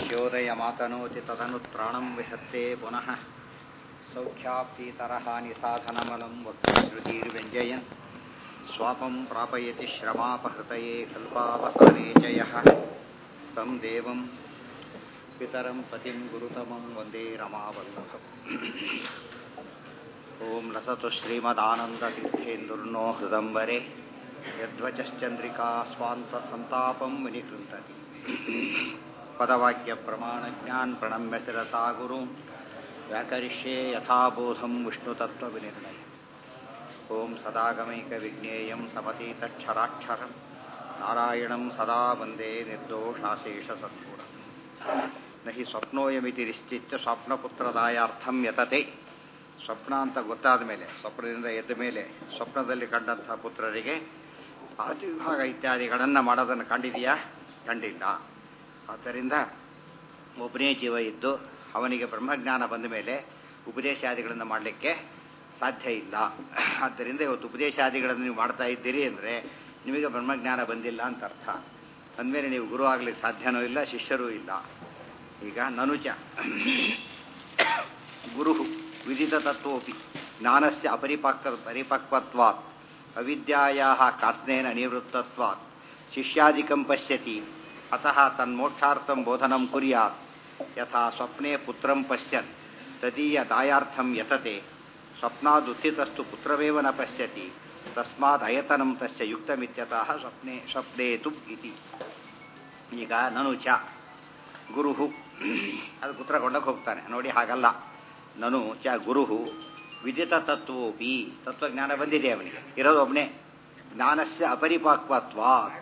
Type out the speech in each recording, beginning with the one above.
ಮನುಷ್ಯೋದಯ ಮಾತನೋತಿ ತದನುತ್ರಾಣಂ ವಿಹತ್ತೆ ಪುನಃ ಸೌಖ್ಯಾಪ್ತೀತರಹಾನಿ ಸಾಧನಮಲಂ ವಕ್ತೃತಿರ್ವ್ಯಂಜಯನ್ ಸ್ವಾಪಂ ಪ್ರಾಪಯತಿ ಶ್ರಮಾಪಹೃತಯೇ ಕಲ್ಪಾವಸಾನೆ ಚ ಯಃ तं ದೇವಂ पितरं पतिं गुरुतमं वन्दे रमावल्लभम् ॐ लसतु श्रीमदानन्दतीर्थेन्दुर्नो हृदम्बरे यद्वचश्चन्द्रिका स्वान्तसन्तापं विनिकृन्तति पदवाक्यप्रमाणज्ञान् प्रणम्य शिरसा गुरुं व्याकरिष्ये यथाबोधं विष्णुतत्त्वविनिर्णय ॐ सदागमैकविज्ञेयं समतीतक्षराक्षरं नारायणं सदा वन्दे निर्दोषाशेषसद्गुणम् ನ ಹಿ ಸ್ವಪ್ನೋಯಮಿತಿ ನಿಶ್ಚಿತ್ಯ ಸ್ವಪ್ನಪುತ್ರದಾಯಾರ್ಥಂ ಯತತೆ ಸ್ವಪ್ನ ಅಂತ ಗೊತ್ತಾದ ಮೇಲೆ ಸ್ವಪ್ನದಿಂದ ಎದ್ದ ಮೇಲೆ ಸ್ವಪ್ನದಲ್ಲಿ ಕಂಡಂತಹ ಪುತ್ರರಿಗೆ ವಿಭಾಗ ಇತ್ಯಾದಿಗಳನ್ನು ಮಾಡೋದನ್ನು ಕಂಡಿದೆಯಾ ಕಂಡಿಲ್ಲ ಆದ್ದರಿಂದ ಒಬ್ಬನೇ ಜೀವ ಇದ್ದು ಅವನಿಗೆ ಬ್ರಹ್ಮಜ್ಞಾನ ಬಂದ ಮೇಲೆ ಉಪದೇಶಾದಿಗಳನ್ನು ಮಾಡಲಿಕ್ಕೆ ಸಾಧ್ಯ ಇಲ್ಲ ಆದ್ದರಿಂದ ಇವತ್ತು ಉಪದೇಶಾದಿಗಳನ್ನು ನೀವು ಮಾಡ್ತಾ ಇದ್ದೀರಿ ಅಂದರೆ ನಿಮಗೆ ಬ್ರಹ್ಮಜ್ಞಾನ ಬಂದಿಲ್ಲ ಅಂತ ಅರ್ಥ ಅಂದಮೇಲೆ ನೀವು ಗುರು ಆಗ್ಲಿಕ್ಕೆ ಸಾಧ್ಯನೂ ಇಲ್ಲ ಶಿಷ್ಯರೂ ಇಲ್ಲ ಈಗ ನನುಚ ಗುರು ವಿದಿತ ತತ್ವೋಪಿ ಜ್ಞಾನಸ್ಯ ಅಪರಿಪಕ್ವ ಪರಿಪಕ್ವತ್ವಾತ್ ಅವಿದ್ಯಾಯಾ ಕಾರ್ಸ್ನೇನ ನಿವೃತ್ತತ್ವಾತ್ ಶಿಷ್ಯಾದಿಕಂ ಪಶ್ಯತಿ ಅತಃ ತನ್ಮೋಕ್ಷಾರ್ಥಂ ಬೋಧನಂ ಕುರ್ಯಾತ್ ಯಥಾ ಸ್ವಪ್ನೆ ಪುತ್ರಂ ಪಶ್ಯನ್ ತದೀಯ ದಾಯಾರ್ಥಂ ಯತತೆ ಸ್ವಪ್ನಾದುತ್ಥಿತಸ್ತು ಪುತ್ರವೇವ ನ ಪಶ್ಯತಿ ತಸ್ಮಾತ್ ಅಯತನಂ ತಸ್ಯ ಯುಕ್ತಮಿತ್ಯತಃ ಸ್ವಪ್ನೆ ಸ್ವಪ್ನೇತು ಇತಿ ಈಗ ನನು ಚ ಗುರುಹು ಅದು ಪುತ್ರ ಕೊಂಡಕ್ಕೆ ಹೋಗ್ತಾನೆ ನೋಡಿ ಹಾಗಲ್ಲ ನನು ಚ ಗುರುಹು ವಿದಿತ ತತ್ವೋಪಿ ತತ್ವಜ್ಞಾನ ಬಂದಿದೆ ಅವನಿಗೆ ಇರೋದು ಒಬ್ಬನೇ ಜ್ಞಾನಸ್ಯ ಅಪರಿಪಾಕ್ವತ್ವ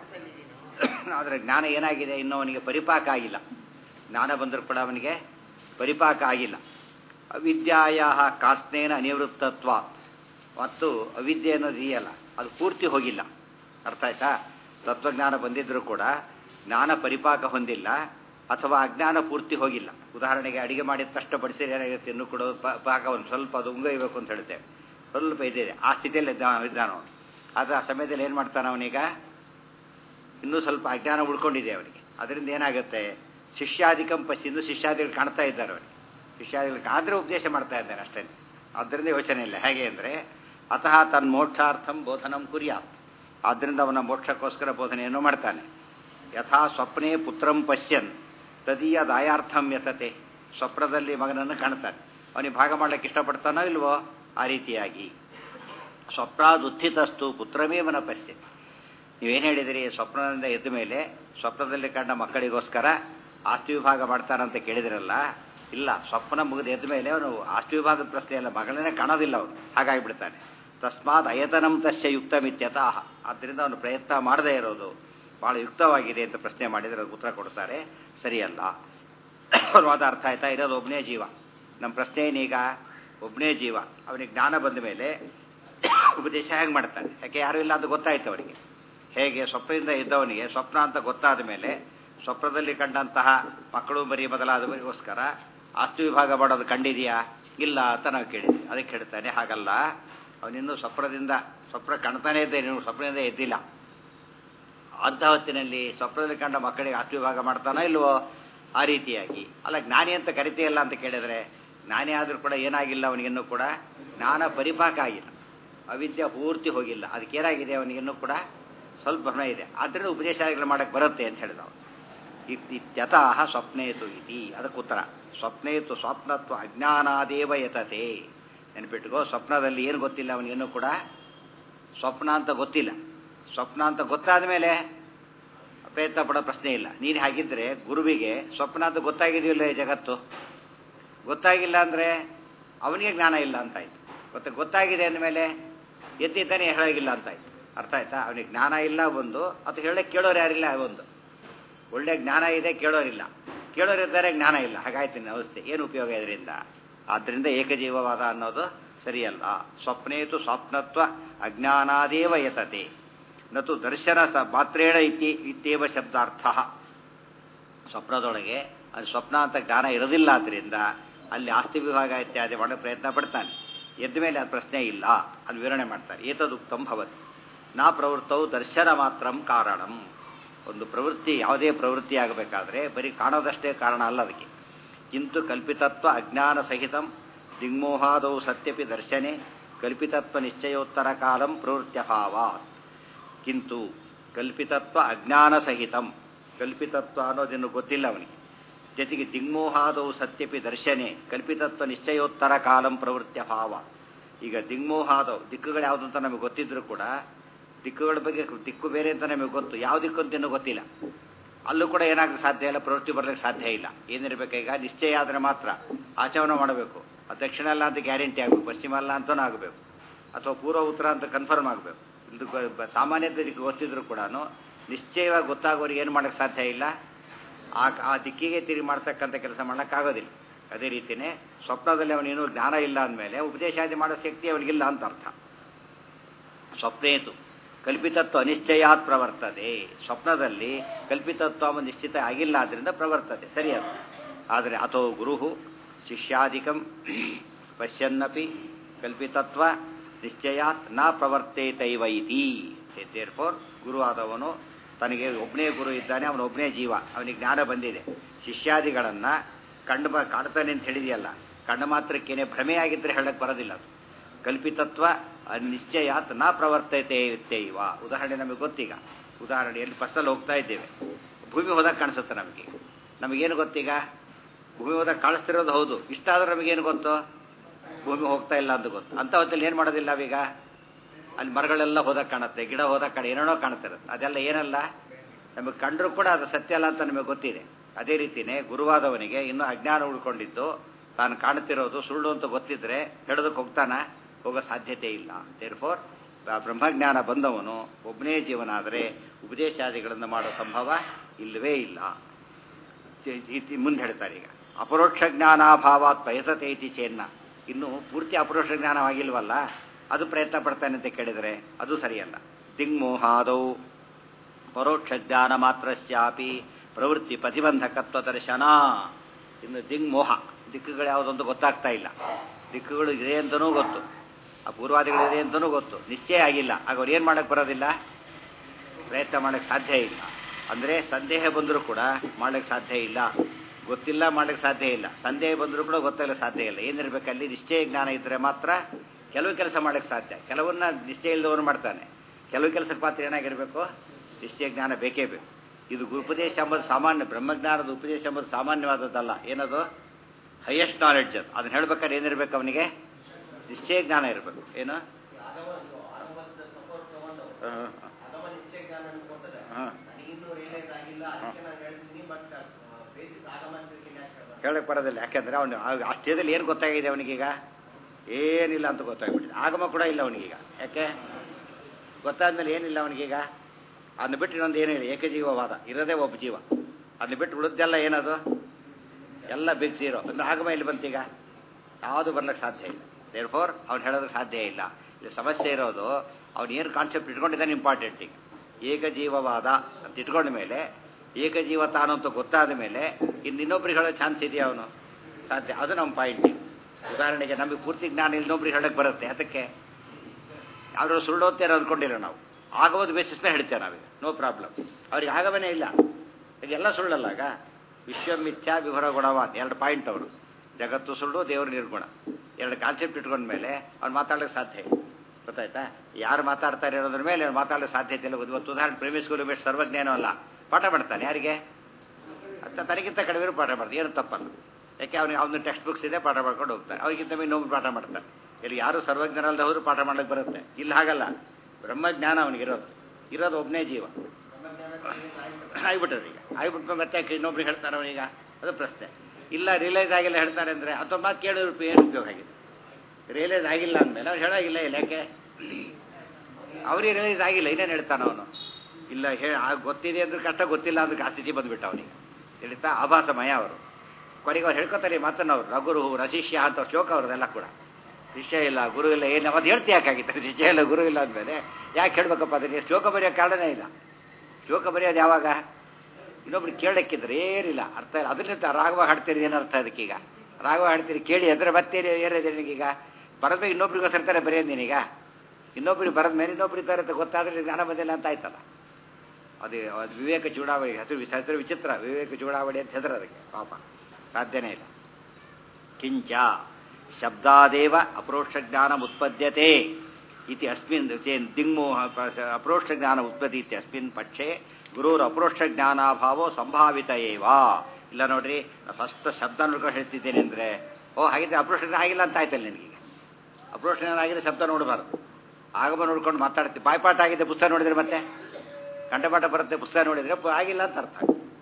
ಆದರೆ ಜ್ಞಾನ ಏನಾಗಿದೆ ಇನ್ನೂ ಅವನಿಗೆ ಪರಿಪಾಕ ಆಗಿಲ್ಲ ಜ್ಞಾನ ಬಂದರೂ ಕೂಡ ಅವನಿಗೆ ಪರಿಪಾಕ ಆಗಿಲ್ಲ ಅವಿದ್ಯಾಯ ಕಾಸ್ನೇನ ಅನಿವೃತ್ತತ್ವ ಮತ್ತು ಅವಿದ್ಯೆ ಅನ್ನೋದು ಇದೆಯಲ್ಲ ಅದು ಪೂರ್ತಿ ಹೋಗಿಲ್ಲ ಅರ್ಥ ಆಯ್ತಾ ತತ್ವಜ್ಞಾನ ಬಂದಿದ್ದರೂ ಕೂಡ ಜ್ಞಾನ ಪರಿಪಾಕ ಹೊಂದಿಲ್ಲ ಅಥವಾ ಅಜ್ಞಾನ ಪೂರ್ತಿ ಹೋಗಿಲ್ಲ ಉದಾಹರಣೆಗೆ ಅಡಿಗೆ ಮಾಡಿದ ತಕ್ಷಣ ಬಡಿಸಿದ್ರೆ ಏನಾಗುತ್ತೆ ಇನ್ನೂ ಕೂಡ ಪಾಕ ಒಂದು ಸ್ವಲ್ಪ ಅದು ಉಂಗೈಬೇಕು ಅಂತ ಹೇಳ್ತೇವೆ ಸ್ವಲ್ಪ ಇದಿದೆ ಆ ಸ್ಥಿತಿಯಲ್ಲಿ ಇದ್ದಾನ ಅವನು ಆದರೆ ಆ ಸಮಯದಲ್ಲಿ ಏನು ಮಾಡ್ತಾನೆ ಅವನೀಗ ಇನ್ನೂ ಸ್ವಲ್ಪ ಅಜ್ಞಾನ ಉಳ್ಕೊಂಡಿದೆ ಅವನಿಗೆ ಅದರಿಂದ ಏನಾಗುತ್ತೆ ಶಿಷ್ಯಾಧಿಕಂ ಪಸಿ ಇನ್ನೂ ಶಿಷ್ಯಾದಿಗಳು ಕಾಣ್ತಾ ಇದ್ದಾರೆ ಅವನಿಗೆ ಶಿಷ್ಯಾದಿಗಳು ಕಾದ್ರೆ ಉಪದೇಶ ಮಾಡ್ತಾ ಇದ್ದಾನೆ ಅಷ್ಟೇ ಆದ್ದರಿಂದ ಯೋಚನೆ ಇಲ್ಲ ಹೇಗೆ ಅಂದರೆ ಅತಃ ತನ್ನ ಮೋಕ್ಷಾರ್ಥಂ ಬೋಧನಂ ಕುರ್ಯಾತ್ ಆದ್ದರಿಂದ ಅವನ ಮೋಕ್ಷಕ್ಕೋಸ್ಕರ ಬೋಧನೆಯನ್ನು ಮಾಡ್ತಾನೆ ಯಥಾ ಸ್ವಪ್ನೇ ಪುತ್ರಂ ಪಶ್ಯನ್ ತದೀಯ ದಾಯಾರ್ಥಂ ಯತತೆ ಸ್ವಪ್ನದಲ್ಲಿ ಮಗನನ್ನು ಕಾಣ್ತಾನೆ ಅವನಿಗೆ ಭಾಗ ಮಾಡ್ಲಿಕ್ಕೆ ಇಷ್ಟಪಡ್ತಾನೋ ಇಲ್ವೋ ಆ ರೀತಿಯಾಗಿ ಸ್ವಪ್ನಾದುತ್ಥಿತಸ್ತು ಪುತ್ರಮೇವನ ಪಶ್ಯ ನೀವೇನು ಹೇಳಿದಿರಿ ಸ್ವಪ್ನದಿಂದ ಎದ್ದ ಮೇಲೆ ಸ್ವಪ್ನದಲ್ಲಿ ಕಂಡ ಮಕ್ಕಳಿಗೋಸ್ಕರ ಆಸ್ತಿ ವಿಭಾಗ ಮಾಡ್ತಾರಂತ ಕೇಳಿದಿರಲ್ಲ ಇಲ್ಲ ಸ್ವಪ್ನ ಮುಗಿದು ಎದ್ದ ಮೇಲೆ ಅವನು ಆಸ್ತಿ ವಿಭಾಗದ ಪ್ರಶ್ನೆ ಅಲ್ಲ ಮಗಳನ್ನೇ ಕಾಣೋದಿಲ್ಲ ಅವನು ಹಾಗಾಗಿಬಿಡ್ತಾನೆ ತಸ್ಮಾತ್ ಅಯತನಂ ತಸ್ಯ ಯುಕ್ತಮಿತ್ಯತಃ ಆದ್ದರಿಂದ ಅವನು ಪ್ರಯತ್ನ ಮಾಡದೇ ಇರೋದು ಬಹಳ ಯುಕ್ತವಾಗಿದೆ ಅಂತ ಪ್ರಶ್ನೆ ಮಾಡಿದರೆ ಅದು ಉತ್ತರ ಕೊಡ್ತಾರೆ ಸರಿಯಲ್ಲ ವಾದ ಅರ್ಥ ಆಯ್ತಾ ಇರೋದು ಒಬ್ಬನೇ ಜೀವ ನಮ್ಮ ಪ್ರಶ್ನೆ ಏನೀಗ ಒಬ್ಬನೇ ಜೀವ ಅವನಿಗೆ ಜ್ಞಾನ ಬಂದ ಮೇಲೆ ಉಪದೇಶ ಹೇಗೆ ಮಾಡ್ತಾನೆ ಯಾಕೆ ಯಾರೂ ಇಲ್ಲ ಅಂತ ಗೊತ್ತಾಯ್ತು ಅವನಿಗೆ ಹೇಗೆ ಸ್ವಪ್ನದಿಂದ ಇದ್ದವನಿಗೆ ಸ್ವಪ್ನ ಅಂತ ಗೊತ್ತಾದ ಮೇಲೆ ಸ್ವಪ್ನದಲ್ಲಿ ಕಂಡಂತಹ ಮಕ್ಕಳು ಬರೀ ಬದಲಾದವರಿಗೋಸ್ಕರ ಆಸ್ತಿ ವಿಭಾಗ ಮಾಡೋದು ಕಂಡಿದೆಯಾ ಇಲ್ಲ ಅಂತ ನಾವು ಕೇಳಿದ್ವಿ ಅದಕ್ಕೆ ಹೇಳ್ತಾನೆ ಹಾಗಲ್ಲ ಅವನಿನ್ನೂ ಸ್ವಪ್ನದಿಂದ ಸ್ವಪ್ನ ಕಾಣ್ತಾನೆ ಇದ್ದೆ ನೀವು ಸ್ವಪ್ನದಿಂದ ಎದ್ದಿಲ್ಲ ಅಂಥ ಹೊತ್ತಿನಲ್ಲಿ ಸ್ವಪ್ನದಲ್ಲಿ ಕಂಡ ಮಕ್ಕಳಿಗೆ ಆಸ್ತಿ ವಿಭಾಗ ಮಾಡ್ತಾನೋ ಇಲ್ವೋ ಆ ರೀತಿಯಾಗಿ ಅಲ್ಲ ಜ್ಞಾನಿ ಅಂತ ಕರಿತೀಯಲ್ಲ ಅಂತ ಕೇಳಿದರೆ ಜ್ಞಾನಿ ಆದರೂ ಕೂಡ ಏನಾಗಿಲ್ಲ ಅವನಿಗಿನ್ನೂ ಕೂಡ ಜ್ಞಾನ ಪರಿಪಾಕ ಆಗಿಲ್ಲ ಅವಿದ್ಯೆ ಪೂರ್ತಿ ಹೋಗಿಲ್ಲ ಅದಕ್ಕೇನಾಗಿದೆ ಅವನಿಗಿನ್ನೂ ಕೂಡ ಸ್ವಲ್ಪ ಭ್ರಮ ಇದೆ ಆದ್ದರಿಂದ ಉಪದೇಶಗಳು ಮಾಡಕ್ಕೆ ಬರುತ್ತೆ ಅಂತ ಹೇಳಿದ ಅವನು ಇತ್ಯತಃ ಸ್ವಪ್ನೇತು ಇತಿ ಅದಕ್ಕೆ ಉತ್ತರ ಸ್ವಪ್ನೇತು ಸ್ವಪ್ನತ್ವ ಅಜ್ಞಾನಾದೇವ ಯತತೆ ನೆನಪಿಟ್ಕೋ ಸ್ವಪ್ನದಲ್ಲಿ ಏನು ಗೊತ್ತಿಲ್ಲ ಅವನಿಗೇನು ಕೂಡ ಸ್ವಪ್ನ ಅಂತ ಗೊತ್ತಿಲ್ಲ ಸ್ವಪ್ನ ಅಂತ ಗೊತ್ತಾದ ಮೇಲೆ ಪ್ರಯತ್ನ ಪಡೋ ಪ್ರಶ್ನೆ ಇಲ್ಲ ನೀನು ಹಾಗಿದ್ರೆ ಗುರುವಿಗೆ ಸ್ವಪ್ನ ಅಂತ ಗೊತ್ತಾಗಿದೆಯಲ್ಲ ಜಗತ್ತು ಗೊತ್ತಾಗಿಲ್ಲ ಅಂದರೆ ಅವನಿಗೆ ಜ್ಞಾನ ಇಲ್ಲ ಅಂತಾಯ್ತು ಮತ್ತೆ ಗೊತ್ತಾಗಿದೆ ಅಂದಮೇಲೆ ಎತ್ತಿದ್ದಾನೆ ಹೇಳೋಗಿಲ್ಲ ಅಂತಾಯ್ತು ಅರ್ಥ ಆಯ್ತಾ ಅವನಿಗೆ ಜ್ಞಾನ ಇಲ್ಲ ಒಂದು ಅದು ಹೇಳಕ್ಕೆ ಕೇಳೋರು ಯಾರಿಲ್ಲ ಒಂದು ಒಳ್ಳೆ ಜ್ಞಾನ ಇದೆ ಕೇಳೋರಿಲ್ಲ ಕೇಳೋರಿದ್ದಾರೆ ಜ್ಞಾನ ಇಲ್ಲ ಹಾಗಾಯ್ತಿನ ಅವಸ್ಥೆ ಏನು ಉಪಯೋಗ ಇದರಿಂದ ಆದ್ದರಿಂದ ಏಕಜೀವವಾದ ಅನ್ನೋದು ಸರಿಯಲ್ಲ ಸ್ವಪ್ನೇತು ಸ್ವಪ್ನತ್ವ ಅಜ್ಞಾನಾದೇವ ಯತತೆ ನತು ದರ್ಶನ ಸ ಮಾತ್ರೇಣ ಇತಿ ಇತ್ಯೇವ ಶಬ್ದಾರ್ಥ ಸ್ವಪ್ನದೊಳಗೆ ಅದು ಸ್ವಪ್ನ ಅಂತ ಜ್ಞಾನ ಇರೋದಿಲ್ಲ ಆದ್ದರಿಂದ ಅಲ್ಲಿ ಆಸ್ತಿ ವಿಭಾಗ ಇತ್ಯಾದಿ ಮಾಡೋ ಪ್ರಯತ್ನ ಪಡ್ತಾನೆ ಎದ್ದ ಮೇಲೆ ಅದು ಪ್ರಶ್ನೆ ಇಲ್ಲ ಅದು ವಿವರಣೆ ಮಾಡ್ತಾರೆ ಏತದುಕ್ತಂ ಭವತಿ ನಾ ಪ್ರವೃತ್ತವು ದರ್ಶನ ಮಾತ್ರಂ ಕಾರಣಂ ಒಂದು ಪ್ರವೃತ್ತಿ ಯಾವುದೇ ಪ್ರವೃತ್ತಿ ಆಗಬೇಕಾದ್ರೆ ಬರೀ ಕಾಣೋದಷ್ಟೇ ಕಾರಣ ಅಲ್ಲ ಅದಕ್ಕೆ ಕಿಂತು ಕಲ್ಪಿತತ್ವ ಅಜ್ಞಾನ ಸಹಿತಂ ದಿಗ್ಮೋಹಾದೌ ಸತ್ಯಪಿ ದರ್ಶನೆ ಕಲ್ಪಿತತ್ವ ನಿಶ್ಚಯೋತ್ತರ ಕಾಲಂ ಪ್ರವೃತ್ಯಭಾವಾತ್ ಕಿಂತು ಕಲ್ಪಿತತ್ವ ಅಜ್ಞಾನ ಸಹಿತಂ ಕಲ್ಪಿತತ್ವ ಅನ್ನೋದೇನು ಗೊತ್ತಿಲ್ಲ ಅವನಿಗೆ ಜೊತೆಗೆ ದಿಗ್ಮೋಹಾದವು ಸತ್ಯಪಿ ದರ್ಶನೆ ಕಲ್ಪಿತತ್ವ ನಿಶ್ಚಯೋತ್ತರ ಕಾಲಂ ಪ್ರವೃತ್ಯ ಭಾವ ಈಗ ದಿಗ್ಮೋಹಾದವು ದಿಕ್ಕುಗಳು ಯಾವುದು ಅಂತ ನಮಗೆ ಗೊತ್ತಿದ್ರು ಕೂಡ ದಿಕ್ಕುಗಳ ಬಗ್ಗೆ ದಿಕ್ಕು ಬೇರೆ ಅಂತ ನಮಗೆ ಗೊತ್ತು ಯಾವ ದಿಕ್ಕು ಅಂತ ಇನ್ನೂ ಗೊತ್ತಿಲ್ಲ ಅಲ್ಲೂ ಕೂಡ ಏನಾಗಕ್ಕೆ ಸಾಧ್ಯ ಇಲ್ಲ ಪ್ರವೃತ್ತಿ ಬರಲಿಕ್ಕೆ ಸಾಧ್ಯ ಇಲ್ಲ ಏನಿರಬೇಕು ಈಗ ನಿಶ್ಚಯ ಆದರೆ ಮಾತ್ರ ಆಚರಣೆ ಮಾಡಬೇಕು ಅದು ದಕ್ಷಿಣ ಅಲ್ಲ ಅಂತ ಗ್ಯಾರಂಟಿ ಆಗಬೇಕು ಪಶ್ಚಿಮ ಅಲ್ಲ ಅಂತಲೂ ಆಗಬೇಕು ಅಥವಾ ಪೂರ್ವ ಉತ್ತರ ಅಂತ ಕನ್ಫರ್ಮ್ ಆಗಬೇಕು ಇದು ಬ- ಸಾಮಾನ್ಯ ದಿಕ್ಕು ಗೊತ್ತಿದ್ರು ಕೂಡ ನಿಶ್ಚಯವಾಗಿ ಗೊತ್ತಾಗೋರಿಗೆ ಏನು ಮಾಡೋಕ್ಕೆ ಸಾಧ್ಯ ಇಲ್ಲ ಆ ಆ ದಿಕ್ಕಿಗೆ ತಿರುಗಿ ಮಾಡ್ತಕ್ಕಂಥ ಕೆಲಸ ಮಾಡೋಕ್ಕಾಗೋದಿಲ್ಲ ಅದೇ ರೀತಿಯೇ ಸ್ವಪ್ನದಲ್ಲಿ ಅವನೇನು ಜ್ಞಾನ ಇಲ್ಲ ಅಂದಮೇಲೆ ಉಪದೇಶಾದಿ ಮಾಡೋ ಶಕ್ತಿ ಅವನಿಗಿಲ್ಲ ಅಂತ ಅರ್ಥ ಸ್ವಪ್ನೇತು ಕಲ್ಪಿತತ್ವ ಅನಿಶ್ಚಯಾತ್ ಪ್ರವರ್ತದೆ ಸ್ವಪ್ನದಲ್ಲಿ ಕಲ್ಪಿತತ್ವ ಅವನು ನಿಶ್ಚಿತ ಆಗಿಲ್ಲ ಆದ್ದರಿಂದ ಪ್ರವರ್ತದೆ ಸರಿ ಅದು ಆದರೆ ಅಥೋ ಗುರು ಶಿಷ್ಯಾಧಿಕಂ ಪಶ್ಯನ್ನಪಿ ಕಲ್ಪಿತತ್ವ ನಿಶ್ಚಯಾತ್ ನ ಪ್ರವರ್ತೇತೈವ ಇತಿ ದೇರ್ ಫೋರ್ ಗುರು ಆದವನು ತನಗೆ ಒಬ್ಬನೇ ಗುರು ಇದ್ದಾನೆ ಅವನು ಒಬ್ಬನೇ ಜೀವ ಅವನಿಗೆ ಜ್ಞಾನ ಬಂದಿದೆ ಶಿಷ್ಯಾದಿಗಳನ್ನು ಕಂಡು ಬ ಕಾಡ್ತಾನೆ ಅಂತ ಹೇಳಿದೆಯಲ್ಲ ಕಂಡು ಮಾತ್ರಕ್ಕೇನೆ ಭ್ರಮೆಯಾಗಿದ್ದರೆ ಹೇಳಕ್ಕೆ ಬರೋದಿಲ್ಲ ಅದು ಕಲ್ಪಿತತ್ವ ನಿಶ್ಚಯಾತ್ ನಾ ಪ್ರವರ್ತತೆ ಇವ ಉದಾಹರಣೆ ನಮಗೆ ಗೊತ್ತೀಗ ಉದಾಹರಣೆ ಎಲ್ಲಿ ಫಸ್ಟಲ್ಲಿ ಹೋಗ್ತಾ ಇದ್ದೇವೆ ಭೂಮಿ ಹೋದಾಗ ಕಾಣಿಸುತ್ತೆ ನಮಗೆ ನಮಗೇನು ಗೊತ್ತೀಗ ಭೂಮಿ ಹೋದಾಗ ಕಾಣಿಸ್ತಿರೋದು ಹೌದು ಇಷ್ಟ ಆದ್ರೆ ನಮಗೇನು ಗೊತ್ತು ಭೂಮಿ ಹೋಗ್ತಾ ಇಲ್ಲ ಅಂತ ಗೊತ್ತು ಅಂತ ಹೊತ್ತಲ್ಲಿ ಏನು ಮಾಡೋದಿಲ್ಲ ನಾವೀಗ ಅಲ್ಲಿ ಮರಗಳೆಲ್ಲ ಹೋದಾಗ ಕಾಣುತ್ತೆ ಗಿಡ ಹೋದಾಗ ಕಾಣ ಏನೇನೋ ಕಾಣ್ತಿರುತ್ತೆ ಅದೆಲ್ಲ ಏನಲ್ಲ ನಮಗೆ ಕಂಡ್ರೂ ಕೂಡ ಅದು ಸತ್ಯ ಅಲ್ಲ ಅಂತ ನಮಗೆ ಗೊತ್ತಿದೆ ಅದೇ ರೀತಿಯೇ ಗುರುವಾದವನಿಗೆ ಇನ್ನೂ ಅಜ್ಞಾನ ಉಳ್ಕೊಂಡಿದ್ದು ತಾನು ಕಾಣುತ್ತಿರೋದು ಸುಳ್ಳು ಅಂತ ಗೊತ್ತಿದ್ರೆ ಹೇಳೋದಕ್ಕೆ ಹೋಗ್ತಾನ ಹೋಗೋ ಸಾಧ್ಯತೆ ಇಲ್ಲ ದೇರ್ಫೋರ್ ಬ್ರಹ್ಮಜ್ಞಾನ ಬಂದವನು ಒಬ್ಬನೇ ಜೀವನ ಆದರೆ ಉಪದೇಶಾದಿಗಳನ್ನು ಮಾಡೋ ಸಂಭವ ಇಲ್ಲವೇ ಇಲ್ಲ ಚೆ- ಇತಿ- ಮುಂದೆ ಹೇಳ್ತಾರೆ ಈಗ ಅಪರೋಕ್ಷ ಜ್ಞಾನಾಭಾವಾತ್ ಪ್ರಯತತೆ ಇತಿ ಚೇನ್ನ ಇನ್ನು ಪೂರ್ತಿ ಅಪರೋಕ್ಷ ಜ್ಞಾನವಾಗಿಲ್ವಲ್ಲ ಅದು ಪ್ರಯತ್ನ ಪಡ್ತಾನೆ ಅಂತ ಕೇಳಿದರೆ ಅದು ಸರಿಯಲ್ಲ ದಿಗ್ಮೋಹಾದೌ ಪರೋಕ್ಷ ಜ್ಞಾನ ಮಾತ್ರಸ್ಯಾಪಿ ಪ್ರವೃತ್ತಿ ಪ್ರತಿಬಂಧಕತ್ವ ದರ್ಶನ ಇನ್ನು ದಿಗ್ಮೋಹ ದಿಕ್ಕುಗಳು ಯಾವುದೊಂದು ಗೊತ್ತಾಗ್ತಾ ಇಲ್ಲ ದಿಕ್ಕುಗಳು ಇದೆ ಅಂತನೂ ಗೊತ್ತು ಆ ಪೂರ್ವಾದಿಗಳಿದೆ ಅಂತನೂ ಗೊತ್ತು ನಿಶ್ಚಯ ಆಗಿಲ್ಲ ಆಗ ಅವ್ರು ಏನು ಮಾಡಕ್ಕೆ ಬರೋದಿಲ್ಲ ಪ್ರಯತ್ನ ಮಾಡಕ್ಕೆ ಸಾಧ್ಯ ಇಲ್ಲ ಅಂದರೆ ಸಂದೇಹ ಬಂದರೂ ಕೂಡ ಮಾಡಕ್ಕೆ ಸಾಧ್ಯ ಇಲ್ಲ ಗೊತ್ತಿಲ್ಲ ಮಾಡಕ್ಕೆ ಸಾಧ್ಯ ಇಲ್ಲ ಸಂದೇಹ ಬಂದರೂ ಕೂಡ ಗೊತ್ತಾಗಲಿಕ್ಕೆ ಸಾಧ್ಯ ಇಲ್ಲ ಏನಿರಬೇಕಲ್ಲಿ ನಿಶ್ಚಯ ಜ್ಞಾನ ಇದ್ದರೆ ಮಾತ್ರ ಕೆಲವು ಕೆಲಸ ಮಾಡಕ್ಕೆ ಸಾಧ್ಯ ಕೆಲವನ್ನ ನಿಶ್ಚಯ ಇಲ್ಲದವನು ಮಾಡ್ತಾನೆ ಕೆಲವು ಕೆಲಸಕ್ಕೆ ಮಾತ್ರ ಏನಾಗಿರಬೇಕು ನಿಶ್ಚಯ ಜ್ಞಾನ ಬೇಕೇ ಬೇಕು ಇದು ಉಪದೇಶ ಎಂಬುದು ಸಾಮಾನ್ಯ ಬ್ರಹ್ಮಜ್ಞಾನದ ಉಪದೇಶ ಎಂಬುದು ಸಾಮಾನ್ಯವಾದದ್ದಲ್ಲ ಏನದು ಹೈಯೆಸ್ಟ್ ನಾಲೆಡ್ಜ್ ಅದು ಅದನ್ನ ಹೇಳ್ಬೇಕಾದ್ರೆ ಏನಿರಬೇಕು ಅವನಿಗೆ ನಿಶ್ಚಯ ಜ್ಞಾನ ಇರಬೇಕು ಏನು ಹಾಂ ಹಾಂ ಹೇಳಕ್ ಬರೋದಿಲ್ಲ ಯಾಕೆಂದ್ರೆ ಅವನು ಆ ಸ್ಟೇಜಲ್ಲಿ ಏನು ಗೊತ್ತಾಗಿದೆ ಅವನಿಗೀಗ ಏನಿಲ್ಲ ಅಂತ ಗೊತ್ತಾಗ್ಬಿಟ್ಟಿದೆ ಆಗಮ ಕೂಡ ಇಲ್ಲ ಅವನಿಗೀಗ ಯಾಕೆ ಗೊತ್ತಾದ್ಮೇಲೆ ಏನಿಲ್ಲ ಅವನಿಗೀಗ ಅದನ್ನ ಬಿಟ್ಟು ಇನ್ನೊಂದು ಏನಿಲ್ಲ ಏಕಜೀವವಾದ ಇರೋದೇ ಒಬ್ಬ ಜೀವ ಅದನ್ನ ಬಿಟ್ಟು ಉಳಿದೆಲ್ಲ ಏನದು ಎಲ್ಲ ಬಿಗ್ ಜೀರೋ ಅಂದ್ರೆ ಆಗಮ ಇಲ್ಲಿ ಬಂತೀಗ ಯಾವುದು ಬರ್ಲಿಕ್ಕೆ ಸಾಧ್ಯ ಇಲ್ಲ ದೇರ್ ಫೋರ್ ಅವ್ನು ಹೇಳೋದಕ್ಕೆ ಸಾಧ್ಯ ಇಲ್ಲ ಇಲ್ಲಿ ಸಮಸ್ಯೆ ಇರೋದು ಅವ್ನು ಏನು ಕಾನ್ಸೆಪ್ಟ್ ಇಟ್ಕೊಂಡಿದ್ದಾನೆ ಇಂಪಾರ್ಟೆಂಟ್ ಈಗ ಏಕಜೀವವಾದ ಅಂತ ಇಟ್ಕೊಂಡ ಮೇಲೆ ಏಕಜೀವ ತಾನು ಅಂತ ಗೊತ್ತಾದ ಮೇಲೆ ಇನ್ನು ಇನ್ನೊಬ್ರಿಗೆ ಹೇಳೋ ಚಾನ್ಸ್ ಇದೆಯಾ ಅವನು ಸಾಧ್ಯ ಅದು ನಮ್ಮ ಪಾಯಿಂಟ್ ಉದಾಹರಣೆಗೆ ನಮಗೆ ಪೂರ್ತಿ ಜ್ಞಾನ ಇನ್ನೊಬ್ರಿಗೆ ಹೇಳಕ್ಕೆ ಬರುತ್ತೆ ಅದಕ್ಕೆ ಯಾರು ಸುಳ್ಳು ಅಂತ ಅಂದ್ಕೊಂಡಿಲ್ಲ ನಾವು ಆಗೋದು ಬೇಸಿಸ್ ಮೇಲೆ ಹೇಳ್ತೇವೆ ನಾವೀಗ ನೋ ಪ್ರಾಬ್ಲಮ್ ಅವ್ರಿಗೆ ಆಗವನೇ ಇಲ್ಲ ಇದೆಲ್ಲ ಸುಳ್ಳಲ್ಲ ಆಗ ವಿಶ್ವಮಿಥ್ಯಾ ವಿವರ ಗುಣವಾನ್ ಎರಡು ಪಾಯಿಂಟ್ ಅವರು ಜಗತ್ತು ಸುಳ್ಳು ದೇವರು ನಿರ್ಗುಣ ಎರಡು ಕಾನ್ಸೆಪ್ಟ್ ಇಟ್ಕೊಂಡ್ಮೇಲೆ ಅವ್ನು ಮಾತಾಡೋಕ್ಕೆ ಸಾಧ್ಯ ಇಲ್ಲ ಗೊತ್ತಾಯ್ತಾ ಯಾರು ಮಾತಾಡ್ತಾರೆ ಅನ್ನೋದ್ರ ಮೇಲೆ ಅವ್ನು ಮಾತಾಡೋ ಸಾಧ್ಯತೆ ಇಲ್ಲ ಇವತ್ತು ಉದಾಹರಣೆ ಪ್ರೇಮಿ ಸ್ಕೂಲ್ ಮೇಲೆ ಸರ್ವಜ್ಞಾನ ಅಲ್ಲ ಪಾಠ ಮಾಡ್ತಾನೆ ಯಾರಿಗೆ ಅಂತ ತನಗಿಂತ ಕಡಿಮೆ ಪಾಠ ಮಾಡ್ತಾರೆ ಏನು ತಪ್ಪಲ್ಲ ಯಾಕೆ ಅವನಿಗೆ ಅವನ ಟೆಕ್ಸ್ಟ್ ಬುಕ್ಸ್ ಇದೆ ಪಾಠ ಮಾಡ್ಕೊಂಡು ಹೋಗ್ತಾನೆ ಅವನಿಗಿಂತ ಇನ್ನೊಬ್ರು ಪಾಠ ಮಾಡ್ತಾನೆ ಇಲ್ಲಿ ಯಾರು ಸರ್ವಜ್ಞರಲ್ಲದೆ ಹೋದ್ರು ಪಾಠ ಮಾಡ್ಲಿಕ್ಕೆ ಬರುತ್ತೆ ಇಲ್ಲಿ ಹಾಗಲ್ಲ ಬ್ರಹ್ಮಜ್ಞಾನ ಅವನಿಗಿರೋದು ಇರೋದು ಒಬ್ಬನೇ ಜೀವ ಆಗ್ಬಿಟ್ಟದ ಈಗ ಆಗ್ಬಿಟ್ಟು ಮತ್ತೆ ಯಾಕೆ ಇನ್ನೊಬ್ರಿಗೆ ಹೇಳ್ತಾರೆ ಅವನೀಗ ಅದು ಪ್ರಶ್ನೆ ಇಲ್ಲ ರಿಯಲೈಸ್ ಆಗಿಲ್ಲ ಹೇಳ್ತಾರೆ ಅಂದರೆ ಅಥವಾ ಮಾತು ಕೇಳೋ ಏನು ಉಪಯೋಗ ಆಗಿದೆ ರಿಯಲೈಸ್ ಆಗಿಲ್ಲ ಅಂದಮೇಲೆ ಅವ್ರು ಹೇಳಾಗಿಲ್ಲ ಇಲ್ಲ ಯಾಕೆ ಅವ್ರಿಗೆ ರಿಯಲೈಸ್ ಆಗಿಲ್ಲ ಇನ್ನೇನು ಹೇಳ್ತಾನೆ ಅವನು ಇಲ್ಲ ಹೇ ಆ ಗೊತ್ತಿದೆ ಅಂದ್ರೆ ಕಷ್ಟ ಗೊತ್ತಿಲ್ಲ ಅಂದ್ರೆ ಆ ಸ್ಥಿತಿ ಬಂದ್ಬಿಟ್ಟ ಅವನಿಗೆ ತಿಳಿತಾ ಆಭಾಸಮಯ ಅವರು ಕೊನೆಗೆ ಅವ್ರು ಹೇಳ್ಕೊತಾರೆ ಮಾತನ್ನ ಅವರು ರಘುರು ರಶಿಷ್ಯ ಅಂತ ಶ್ಲೋಕ ಅವ್ರದೆಲ್ಲ ಕೂಡ ಶಿಷ್ಯ ಇಲ್ಲ ಗುರು ಇಲ್ಲ ಏನು ಅದು ಹೇಳ್ತಿ ಯಾಕಾಗಿತ್ತು ಶಿಷ್ಯ ಇಲ್ಲ ಗುರು ಇಲ್ಲ ಅಂದಮೇಲೆ ಯಾಕೆ ಹೇಳ್ಬೇಕಪ್ಪ ಅದಕ್ಕೆ ಶ್ಲೋಕ ಬರೆಯೋ ಕಾರಣನೇ ಇಲ್ಲ ಶ್ಲೋಕ ಬರೆಯೋದು ಯಾವಾಗ ಇನ್ನೊಬ್ರು ಕೇಳಕ್ಕಿದ್ರೆ ಏನಿಲ್ಲ ಅರ್ಥ ಇಲ್ಲ ಅದರಿಂದ ರಾಘವ ಹಾಡ್ತೀರಿ ಏನು ಅರ್ಥ ಅದಕ್ಕೀಗ ರಾಘವ ಹಾಡ್ತೀರಿ ಕೇಳಿ ಅಂದ್ರೆ ಮತ್ತೆ ಏನಿದೆ ನಿನಗೀಗ ಬರಬೇಕು ಇನ್ನೊಬ್ರಿಗೋಸ್ಕರ ತಾನೇ ಬರೆಯೋದು ನೀನೀಗ ಇನ್ನೊಬ್ರಿಗೆ ಬರೆದ ಮೇಲೆ ಇನ್ನೊಬ್ರಿಗೆ ತಾರೆ ಗೊತ್ತಾದ್ರೆ ಜ್ಞಾನ ಬಂದಿಲ್ಲ ಅಂತ ಆಯ್ತಲ್ಲ ಅದು ಅದು ವಿವೇಕ ಚೂಡಾವಣಿ ಹೆಸರು ಹೆಸರು ವಿಚಿತ್ರ ವಿವೇಕ ಚೂಡಾವಣಿ ಅಂತ ಹೆಸರು ಅದಕ್ಕೆ ಪಾಪ ಸಾಧ್ಯನೇ ಇಲ್ಲ ಕಿಂಚ ಶಬ್ದಾದೇವ ಅಪ್ರೋಕ್ಷ ಜ್ಞಾನ ಉತ್ಪದ್ಯತೆ ಇತಿ ಅಸ್ಮಿನ್ ಚೇನ್ ದಿಗ್ಮೋಹ ಅಪ್ರೋಕ್ಷ ಜ್ಞಾನ ಉತ್ಪತ್ತಿ ಇತ್ಯಸ್ಮಿನ್ ಪಕ್ಷೆ ಗುರುರ ಅಪ್ರೋಕ್ಷ ಜ್ಞಾನಾಭಾವೋ ಸಂಭಾವಿತ ಏವ ಇಲ್ಲ ನೋಡ್ರಿ ಫಸ್ಟ್ ಶಬ್ದ ನೋಡ್ಕೊಂಡು ಹೇಳ್ತಿದ್ದೇನೆ ಅಂದ್ರೆ ಓ ಹಾಗಿದ್ರೆ ಅಪ್ರೋಕ್ಷ ಜ್ಞಾನ ಆಗಿಲ್ಲ ಅಂತ ಆಯ್ತಲ್ಲ ನಿನಗೀಗ ಅಪ್ರೋಕ್ಷ ಜ್ಞಾನ ಆಗಿದ್ರೆ ಶಬ್ದ ನೋಡಬಾರ್ದು ಆಗಮ ನೋಡ್ಕೊಂಡು ಮಾತಾಡ್ತೀವಿ ಬಾಯ್ಪಾಠ ಆಗಿದೆ ಪುಸ್ತಕ ನೋಡಿದ್ರೆ ಮತ್ತೆ ಕಂಠಪಾಠ ಬರುತ್ತೆ ಪುಸ್ತಕ ನೋಡಿದ್ರೆ ಪ- ಆಗಿಲ್ಲ ಅಂತ ಅರ್ಥ